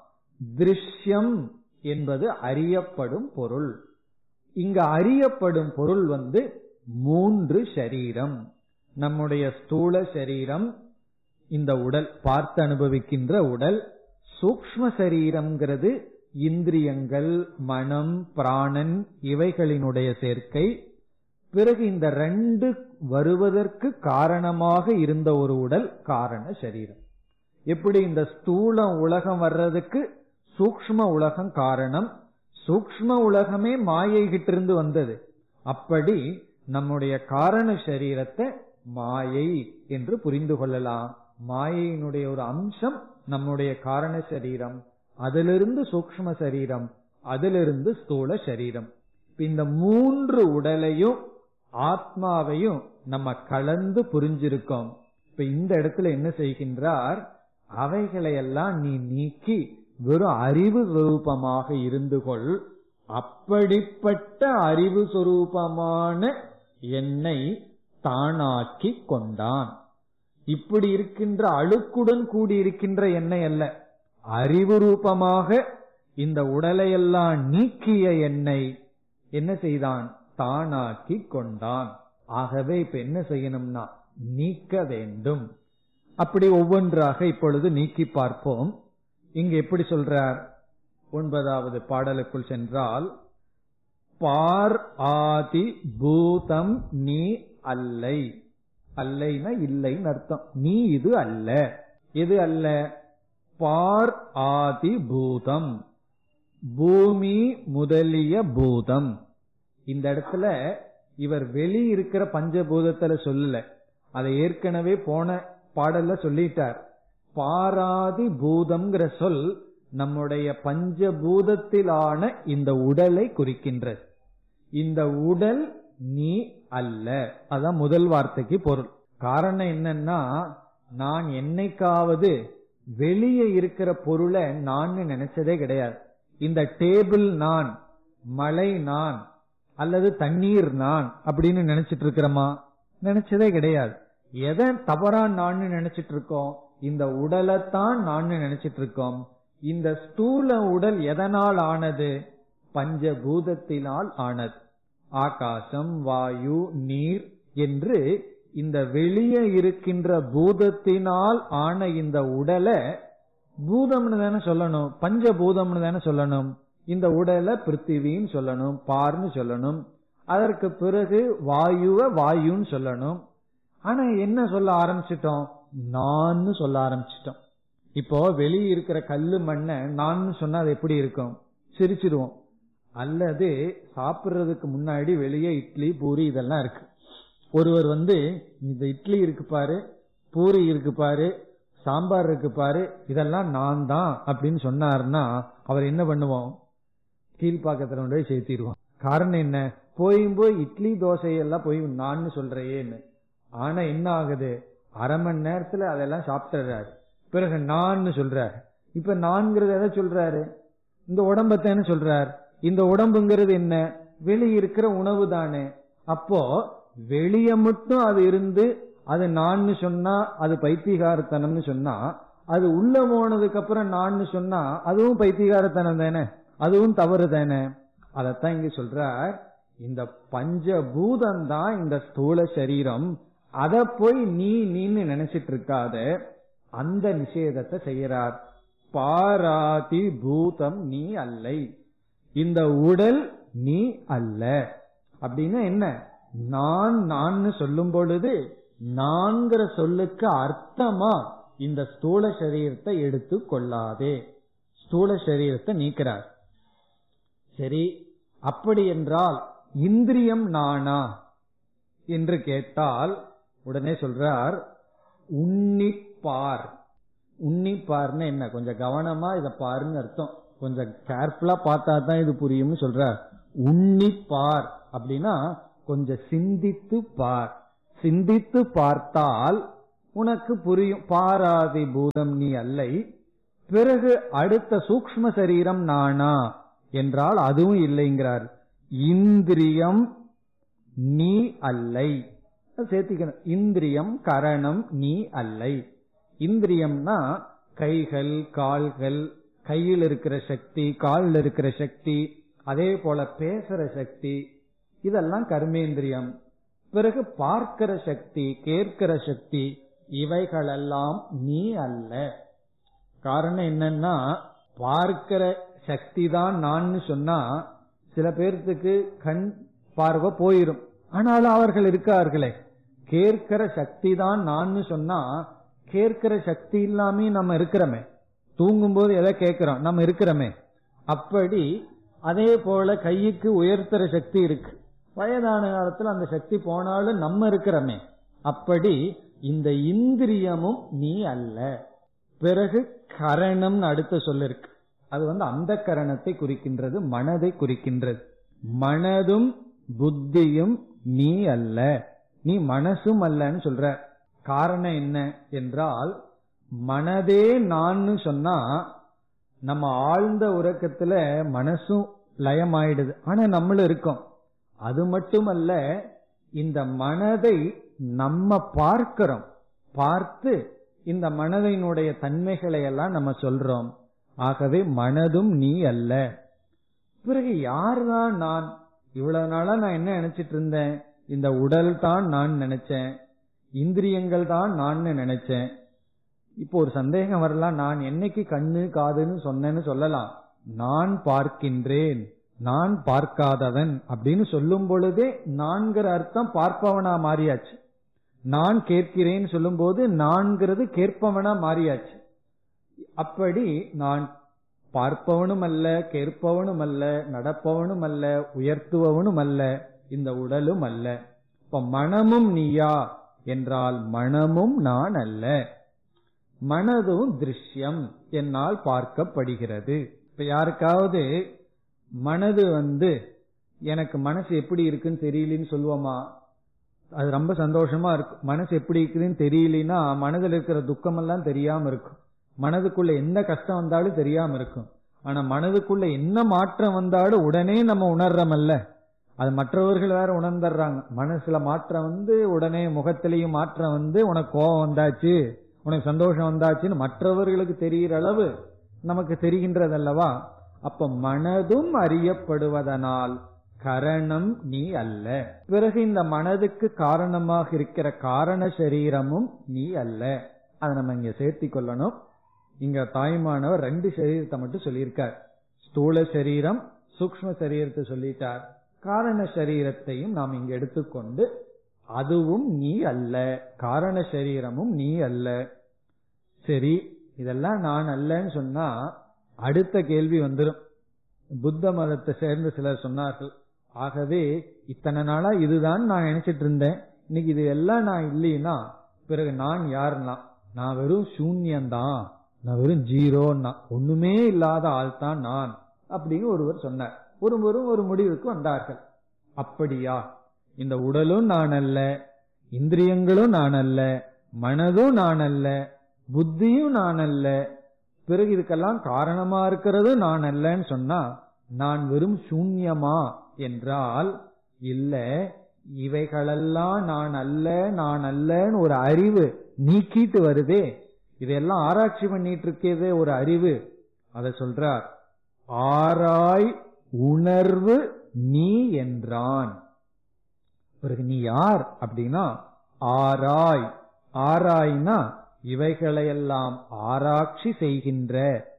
திருஷ்யம் என்பது அறியப்படும் பொருள் இங்க அறியப்படும் பொருள் வந்து மூன்று சரீரம் நம்முடைய ஸ்தூல சரீரம் இந்த உடல் பார்த்து அனுபவிக்கின்ற உடல் சூக்ஷ்ம சரீரம்ங்கிறது இந்திரியங்கள் மனம் பிராணன் இவைகளினுடைய சேர்க்கை பிறகு இந்த ரெண்டு வருவதற்கு காரணமாக இருந்த ஒரு உடல் காரண சரீரம் எப்படி இந்த ஸ்தூல உலகம் வர்றதுக்கு சூக்ஷ்ம உலகம் காரணம் சூக்ஷ்ம உலகமே மாயை கிட்ட இருந்து வந்தது அப்படி நம்முடைய காரண சரீரத்தை மாயை என்று புரிந்து கொள்ளலாம் மாயையினுடைய ஒரு அம்சம் நம்முடைய காரண சரீரம் அதிலிருந்து சூக்ஷ்ம சரீரம் அதிலிருந்து ஸ்தூல சரீரம் இப்ப இந்த மூன்று உடலையும் ஆத்மாவையும் நம்ம கலந்து புரிஞ்சிருக்கோம் இப்ப இந்த இடத்துல என்ன செய்கின்றார் அவைகளையெல்லாம் நீ நீக்கி வெறும் அறிவு ரூபமாக இருந்து கொள் அப்படிப்பட்ட அறிவு சொரூபமான என்னை தானாக்கி கொண்டான் இப்படி இருக்கின்ற அழுக்குடன் கூடியிருக்கின்ற எண்ணெய் அல்ல அறிவு ரூபமாக இந்த உடலையெல்லாம் நீக்கிய எண்ணெய் என்ன செய்தான் தானாக்கி கொண்டான் ஆகவே இப்ப என்ன செய்யணும்னா நீக்க வேண்டும் அப்படி ஒவ்வொன்றாக இப்பொழுது நீக்கி பார்ப்போம் இங்கு எப்படி சொல்றார் ஒன்பதாவது பாடலுக்குள் சென்றால் பார் ஆதி பூதம் நீ அல்லை அல்லைனா இல்லைன்னு அர்த்தம் நீ இது அல்ல எது அல்ல பார் ஆதி பூதம் பூமி முதலிய பூதம் இந்த இடத்துல இவர் வெளி இருக்கிற பஞ்சபூதத்துல சொல்லல அதை ஏற்கனவே போன பாடல்ல சொல்லிட்டார் பாராதி பூதம்ங்கிற சொல் நம்முடைய பஞ்சபூதத்திலான இந்த உடலை குறிக்கின்றது இந்த உடல் நீ அல்ல அதான் முதல் வார்த்தைக்கு பொருள் காரணம் என்னன்னா நான் என்னைக்காவது வெளியே இருக்கிற பொருளை நான் நினைச்சதே கிடையாது இந்த டேபிள் நான் மலை நான் அல்லது தண்ணீர் நான் அப்படின்னு நினைச்சிட்டு இருக்கிறோமா நினைச்சதே கிடையாது எதை தவறா நான் நினைச்சிட்டு இருக்கோம் இந்த உடலைத்தான் நான் நினைச்சிட்டு இருக்கோம் இந்த ஸ்தூல உடல் எதனால் ஆனது பஞ்சபூதத்தினால் ஆனது ஆகாசம் வாயு நீர் என்று இந்த வெளியே இருக்கின்ற பூதத்தினால் ஆன இந்த உடலை பூதம்னு தானே சொல்லணும் பஞ்சபூதம்னு தானே சொல்லணும் இந்த உடலை பிருத்திவின்னு சொல்லணும் பார்னு சொல்லணும் அதற்கு பிறகு வாயுவ வாயுன்னு சொல்லணும் ஆனா என்ன சொல்ல ஆரம்பிச்சிட்டோம் நான் சொல்ல ஆரம்பிச்சிட்டோம் இப்போ வெளியே இருக்கிற கல்லு மண்ணை நான் சொன்னா அது எப்படி இருக்கும் சிரிச்சிருவோம் அல்லது சாப்பிடுறதுக்கு முன்னாடி வெளியே இட்லி பூரி இதெல்லாம் இருக்கு ஒருவர் வந்து இந்த இட்லி இருக்கு பாரு பூரி இருக்கு பாரு சாம்பார் இருக்கு பாரு இதெல்லாம் நான் தான் அப்படின்னு சொன்னாருன்னா அவர் என்ன பண்ணுவோம் கீழ்ப்பாக்கத்துல கொண்டு போய் சேர்த்திடுவோம் காரணம் என்ன போயும் போய் இட்லி தோசை எல்லாம் போய் நான் சொல்றேன்னு ஆனா என்ன ஆகுது அரை மணி நேரத்துல அதெல்லாம் சாப்பிட்டுறாரு பிறகு நான் சொல்றாரு இப்ப நான்கிறது எதை சொல்றாரு இந்த உடம்பத்தானே சொல்றார் இந்த உடம்புங்கிறது என்ன வெளியே இருக்கிற உணவு தானே அப்போ வெளிய மட்டும் அது இருந்து அது நான் சொன்னா அது பைத்தியகாரத்தனம்னு சொன்னா அது உள்ள போனதுக்கு அப்புறம் நான் சொன்னா அதுவும் பைத்தியகாரத்தனம் தானே அதுவும் தவறு தானே அதத்தான் இங்க சொல்றார் இந்த பஞ்சபூதம் தான் இந்த ஸ்தூல சரீரம் அத போய் நீ நீன்னு நினைச்சிட்டு இருக்காத அந்த நிஷேதத்தை செய்யறார் பாராதி பூதம் நீ அல்லை இந்த உடல் நீ அல்ல அப்படின்னா என்ன நான் நான் சொல்லும் பொழுது நான்கிற சொல்லுக்கு அர்த்தமா இந்த ஸ்தூல சரீரத்தை எடுத்து கொள்ளாதே ஸ்தூல சரீரத்தை நீக்கிறார் சரி அப்படி என்றால் இந்திரியம் நானா என்று கேட்டால் உடனே சொல்றார் உன்னிப்பார்த்த உன்னிப்பார் உன்னிப்பார்னு என்ன கொஞ்சம் கவனமா இத பாருன்னு அர்த்தம் கொஞ்சம் கேர்ஃபுல்லா பார்த்தா தான் இது புரியும்னு சொல்றார் உன்னிப்பார் அப்படின்னா கொஞ்சம் சிந்தித்து பார் சிந்தித்து பார்த்தால் உனக்கு புரியும் பாராதி பூதம் நீ அல்லை பிறகு அடுத்த சூக்ஷ்ம சரீரம் நானா என்றால் அதுவும் இல்லைங்கிறார் இந்திரியம் நீ அல்லை சேர்த்திக்கணும் இந்திரியம் கரணம் நீ அல்லை இந்திரியம்னா கைகள் கால்கள் கையில் இருக்கிற சக்தி காலில் இருக்கிற சக்தி அதே போல பேசுற சக்தி இதெல்லாம் கர்மேந்திரியம் பிறகு பார்க்கிற சக்தி கேட்கிற சக்தி இவைகளெல்லாம் நீ அல்ல காரணம் என்னன்னா பார்க்கிற சக்தி தான் நான் சொன்னா சில பேர்த்துக்கு கண் பார்வை போயிரும் ஆனாலும் அவர்கள் இருக்கார்களே கேட்கிற சக்தி தான் நான் சொன்னா கேட்கிற சக்தி இல்லாமே நம்ம இருக்கிறோமே தூங்கும்போது எதை கேட்கிறோம் நம்ம இருக்கிறோமே அப்படி அதே போல கைக்கு உயர்த்துற சக்தி இருக்கு வயதான காலத்துல அந்த சக்தி போனாலும் நம்ம இருக்கிறோமே அப்படி இந்த இந்திரியமும் நீ அல்ல பிறகு கரணம் அடுத்த சொல்ல இருக்கு அது வந்து அந்த கரணத்தை குறிக்கின்றது மனதை குறிக்கின்றது மனதும் புத்தியும் நீ அல்ல நீ மனசும் அல்லன்னு சொல்ற காரணம் என்ன என்றால் மனதே நான் சொன்னா நம்ம ஆழ்ந்த உறக்கத்துல மனசும் லயமாயிடுது ஆனா நம்மளும் இருக்கோம் அது மட்டுமல்ல இந்த மனதை நம்ம பார்க்கிறோம் பார்த்து இந்த மனதினுடைய தன்மைகளை எல்லாம் நம்ம சொல்றோம் ஆகவே மனதும் நீ அல்ல பிறகு யார்தான் நான் இவ்வளவு நாளா நான் என்ன நினைச்சிட்டு இருந்தேன் இந்த உடல் தான் நான் நினைச்சேன் இந்திரியங்கள் தான் நான் நினைச்சேன் இப்போ ஒரு சந்தேகம் வரலாம் நான் என்னைக்கு கண்ணு காதுன்னு சொன்னேன்னு சொல்லலாம் நான் பார்க்கின்றேன் நான் பார்க்காதவன் அப்படின்னு சொல்லும் பொழுதே நான்கிற அர்த்தம் பார்ப்பவனா மாறியாச்சு நான் கேட்கிறேன் சொல்லும் போது நான்கிறது கேட்பவனா மாறியாச்சு அப்படி நான் பார்ப்பவனும் அல்ல கேட்பவனும் அல்ல நடப்பவனும் அல்ல உயர்த்துவவனும் அல்ல இந்த உடலும் அல்ல இப்ப மனமும் நீயா என்றால் மனமும் நான் அல்ல மனதும் திருஷ்யம் என்னால் பார்க்கப்படுகிறது இப்ப யாருக்காவது மனது வந்து எனக்கு மனசு எப்படி இருக்குன்னு தெரியலன்னு சொல்லுவோமா அது ரொம்ப சந்தோஷமா இருக்கும் மனசு எப்படி இருக்குதுன்னு தெரியலனா மனதில் இருக்கிற துக்கம் எல்லாம் தெரியாம இருக்கும் மனதுக்குள்ள எந்த கஷ்டம் வந்தாலும் தெரியாம இருக்கும் ஆனா மனதுக்குள்ள என்ன மாற்றம் வந்தாலும் உடனே நம்ம உணர்றோமல்ல அது மற்றவர்கள் வேற உணர்ந்துடுறாங்க மனசுல மாற்றம் வந்து உடனே முகத்திலையும் மாற்றம் வந்து உனக்கு கோபம் வந்தாச்சு உனக்கு சந்தோஷம் வந்தாச்சுன்னு மற்றவர்களுக்கு தெரிகிற அளவு நமக்கு தெரிகின்றதல்லவா அப்ப மனதும் அறியப்படுவதனால் கரணம் நீ அல்ல பிறகு இந்த மனதுக்கு காரணமாக இருக்கிற காரண சரீரமும் நீ அல்ல அதை நம்ம இங்க சேர்த்தி கொள்ளணும் இங்க தாய்மானவர் ரெண்டு சரீரத்தை மட்டும் சொல்லியிருக்கார் ஸ்தூல சரீரம் சூக்ம சரீரத்தை சொல்லிட்டார் காரண சரீரத்தையும் நாம் இங்க எடுத்துக்கொண்டு அதுவும் நீ அல்ல காரண சரீரமும் நீ அல்ல சரி இதெல்லாம் நான் அல்லன்னு சொன்னா அடுத்த கேள்வி வந்துடும் புத்த மதத்தை சேர்ந்த சிலர் சொன்னார்கள் ஆகவே இத்தனை நாளா இதுதான் நான் நினைச்சிட்டு இருந்தேன் இன்னைக்கு இது எல்லாம் நான் இல்லைன்னா பிறகு நான் யாருன்னா நான் வெறும் சூன்யம்தான் நான் வெறும் ஜீரோன்னா ஒண்ணுமே இல்லாத ஆள் தான் நான் அப்படின்னு ஒருவர் சொன்னார் ஒருவரும் ஒரு முடிவுக்கு வந்தார்கள் அப்படியா இந்த உடலும் நான் அல்ல இந்திரியங்களும் நான் அல்ல மனதும் நான் அல்ல புத்தியும் நான் அல்ல பிறகு இதுக்கெல்லாம் காரணமா இருக்கிறது நான் அல்லன்னு சொன்னா நான் வெறும் சூன்யமா என்றால் இல்ல இவைகளெல்லாம் நான் அல்ல நான் அல்லன்னு ஒரு அறிவு நீக்கிட்டு வருதே இதெல்லாம் ஆராய்ச்சி பண்ணிட்டு இருக்கதே ஒரு அறிவு அத சொல்றார் ஆராய் உணர்வு நீ என்றான் பிறகு நீ யார் அப்படின்னா ஆராய் ஆராய்னா இவைகளையெல்லாம் ஆராய்ச்சி செய்கின்ற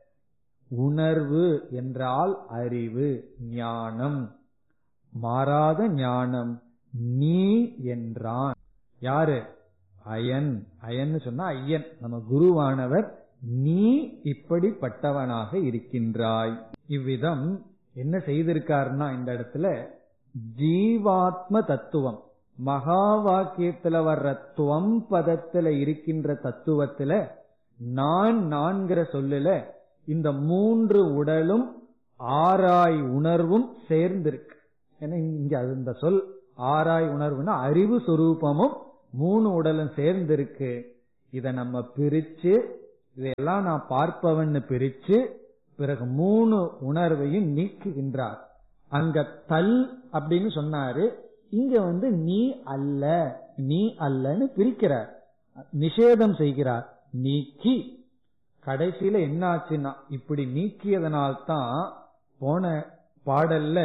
உணர்வு என்றால் அறிவு ஞானம் மாறாத ஞானம் நீ என்றான் யாரு அயன் அயன்னு சொன்னா ஐயன் நம்ம குருவானவர் நீ இப்படிப்பட்டவனாக இருக்கின்றாய் இவ்விதம் என்ன செய்திருக்காருன்னா இந்த இடத்துல ஜீவாத்ம தத்துவம் மகா வாக்கியத்துல வர்ற துவம் பதத்துல இருக்கின்ற தத்துவத்துல நான் நான்கிற சொல்லுல இந்த மூன்று உடலும் ஆராய் உணர்வும் சேர்ந்திருக்கு ஏன்னா இங்க அது இந்த சொல் ஆராய் உணர்வுன்னா அறிவு சுரூபமும் மூணு உடலும் சேர்ந்திருக்கு இத நம்ம பிரிச்சு இதையெல்லாம் நான் பார்ப்பவன்னு பிரிச்சு பிறகு மூணு உணர்வையும் நீக்குகின்றார் அங்க தல் அப்படின்னு சொன்னாரு இங்க வந்து நீ அல்ல நீ அல்லன்னு பிரிக்கிறார் நிஷேதம் செய்கிறார் நீக்கி கடைசியில என்ன ஆச்சுன்னா இப்படி நீக்கியதனால்தான் போன பாடல்ல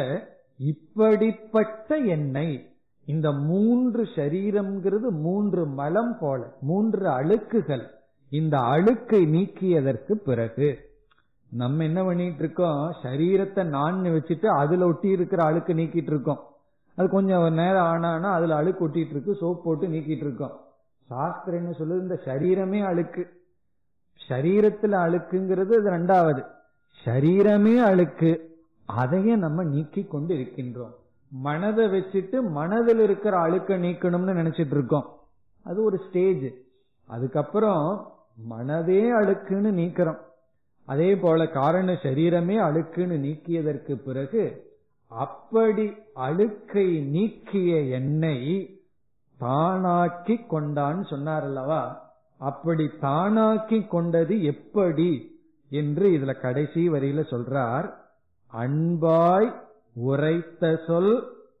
இப்படிப்பட்ட எண்ணெய் இந்த மூன்று சரீரம்ங்கிறது மூன்று மலம் போல மூன்று அழுக்குகள் இந்த அழுக்கை நீக்கியதற்கு பிறகு நம்ம என்ன பண்ணிட்டு இருக்கோம் சரீரத்தை நான் வச்சுட்டு அதுல ஒட்டி இருக்கிற அழுக்கு நீக்கிட்டு இருக்கோம் அது கொஞ்சம் நேரம் ஆனானா அதுல அழுக்கு ஒட்டிட்டு இருக்கு சோப் போட்டு நீக்கிட்டு இருக்கோம் சாஸ்திரம் என்ன சொல்லுது இந்த சரீரமே அழுக்கு சரீரத்துல அழுக்குங்கிறது அது ரெண்டாவது சரீரமே அழுக்கு அதையே நம்ம நீக்கி கொண்டு இருக்கின்றோம் மனதை வச்சுட்டு மனதில் இருக்கிற அழுக்க நீக்கணும்னு நினைச்சிட்டு இருக்கோம் அது ஒரு ஸ்டேஜ் அதுக்கப்புறம் மனதே அழுக்குன்னு நீக்கிறோம் அதே போல காரண சரீரமே அழுக்குன்னு நீக்கியதற்கு பிறகு அப்படி அழுக்கை நீக்கிய எண்ணெய் தானாக்கி கொண்டான்னு சொன்னார் அல்லவா அப்படி தானாக்கி கொண்டது எப்படி என்று இதுல கடைசி வரியில சொல்றார் அன்பாய் உரைத்த சொல்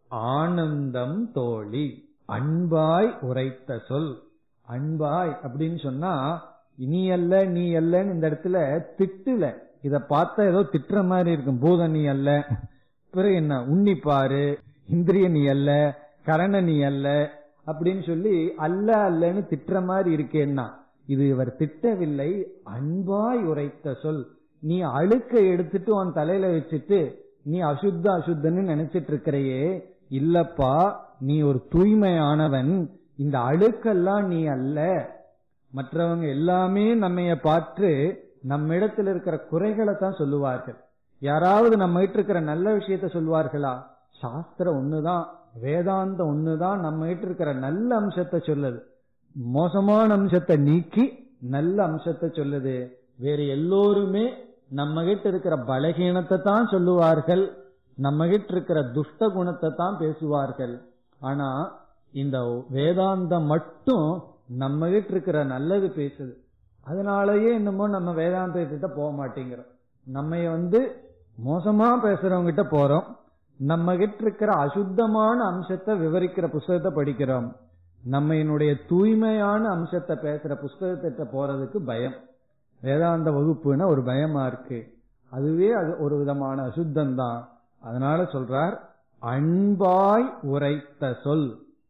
ஆனந்தம் தோழி அன்பாய் உரைத்த சொல் அன்பாய் அப்படின்னு சொன்னா நீ அல்ல நீ அல்லன்னு இந்த இடத்துல திட்டுல இத பார்த்தா ஏதோ திட்டுற மாதிரி இருக்கும் பூத நீ அல்ல பிறகு என்ன உன்னிப்பாரு இந்திரிய நீ அல்ல கரண நீ அல்ல அப்படின்னு சொல்லி அல்ல அல்லன்னு திட்டுற மாதிரி இருக்கேன்னா இது இவர் திட்டவில்லை அன்பாய் உரைத்த சொல் நீ அழுக்க எடுத்துட்டு உன் தலையில வச்சுட்டு நீ அசுத்த அசுத்தன்னு நினைச்சிட்டு இருக்கிறையே இல்லப்பா நீ ஒரு தூய்மையானவன் இந்த அழுக்கெல்லாம் நீ அல்ல மற்றவங்க எல்லாமே நம்மைய பார்த்து நம்ம இடத்துல இருக்கிற குறைகளை தான் சொல்லுவார்கள் யாராவது நம்ம கிட்ட இருக்கிற நல்ல விஷயத்த சொல்லுவார்களா சாஸ்திரம் ஒண்ணுதான் வேதாந்தம் ஒண்ணுதான் நம்ம கிட்ட இருக்கிற நல்ல அம்சத்தை சொல்லுது மோசமான அம்சத்தை நீக்கி நல்ல அம்சத்தை சொல்லுது வேற எல்லோருமே நம்ம கிட்ட இருக்கிற பலகீனத்தை தான் சொல்லுவார்கள் நம்ம கிட்ட இருக்கிற துஷ்ட குணத்தை தான் பேசுவார்கள் ஆனா இந்த வேதாந்தம் மட்டும் நம்ம கிட்ட இருக்கிற நல்லது பேசுது அதனாலயே என்னமோ நம்ம வேதாந்தத்திட்ட போக மாட்டேங்கிறோம் நம்ம வந்து மோசமா பேசுறவங்க கிட்ட போறோம் நம்ம கிட்ட இருக்கிற அசுத்தமான அம்சத்தை விவரிக்கிற புஸ்தகத்தை படிக்கிறோம் நம்ம என்னுடைய தூய்மையான அம்சத்தை பேசுற புஸ்தகத்திட்ட போறதுக்கு பயம் வேதாந்த வகுப்புன்னா ஒரு பயமா இருக்கு அதுவே அது ஒரு விதமான அசுத்தம் தான் அதனால சொல்றார் அன்பாய் உரைத்த சொல்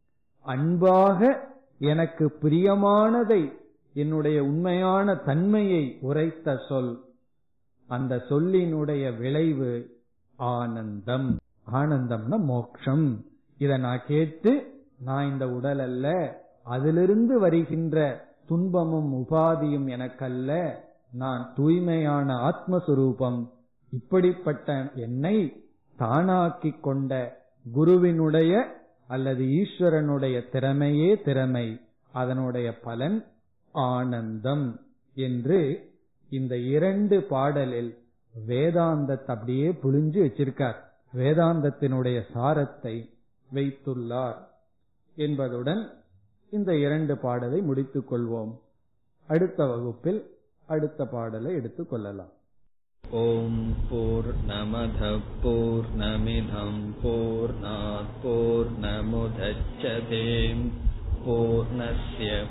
அன்பாக எனக்கு பிரியமானதை என்னுடைய உண்மையான தன்மையை உரைத்த சொல் அந்த சொல்லினுடைய விளைவு ஆனந்தம் ஆனந்தம்னா மோக்ஷம் இத நான் கேட்டு நான் இந்த உடல் அல்ல அதிலிருந்து வருகின்ற துன்பமும் உபாதியும் எனக்கல்ல நான் தூய்மையான ஆத்மஸ்வரூபம் இப்படிப்பட்ட என்னை தானாக்கிக் கொண்ட குருவினுடைய அல்லது ஈஸ்வரனுடைய திறமையே திறமை அதனுடைய பலன் ஆனந்தம் என்று இந்த இரண்டு பாடலில் வேதாந்தத்தை அப்படியே புழிஞ்சு வச்சிருக்கார் வேதாந்தத்தினுடைய சாரத்தை வைத்துள்ளார் என்பதுடன் இந்த இரண்டு பாடலை முடித்துக் கொள்வோம் அடுத்த வகுப்பில் அடுத்த பாடலை எடுத்துக் கொள்ளலாம் ॐ पूर्णमधः पूर्णमिधम् पूर्णात् पूर्णमुदच्छते पूर्णस्य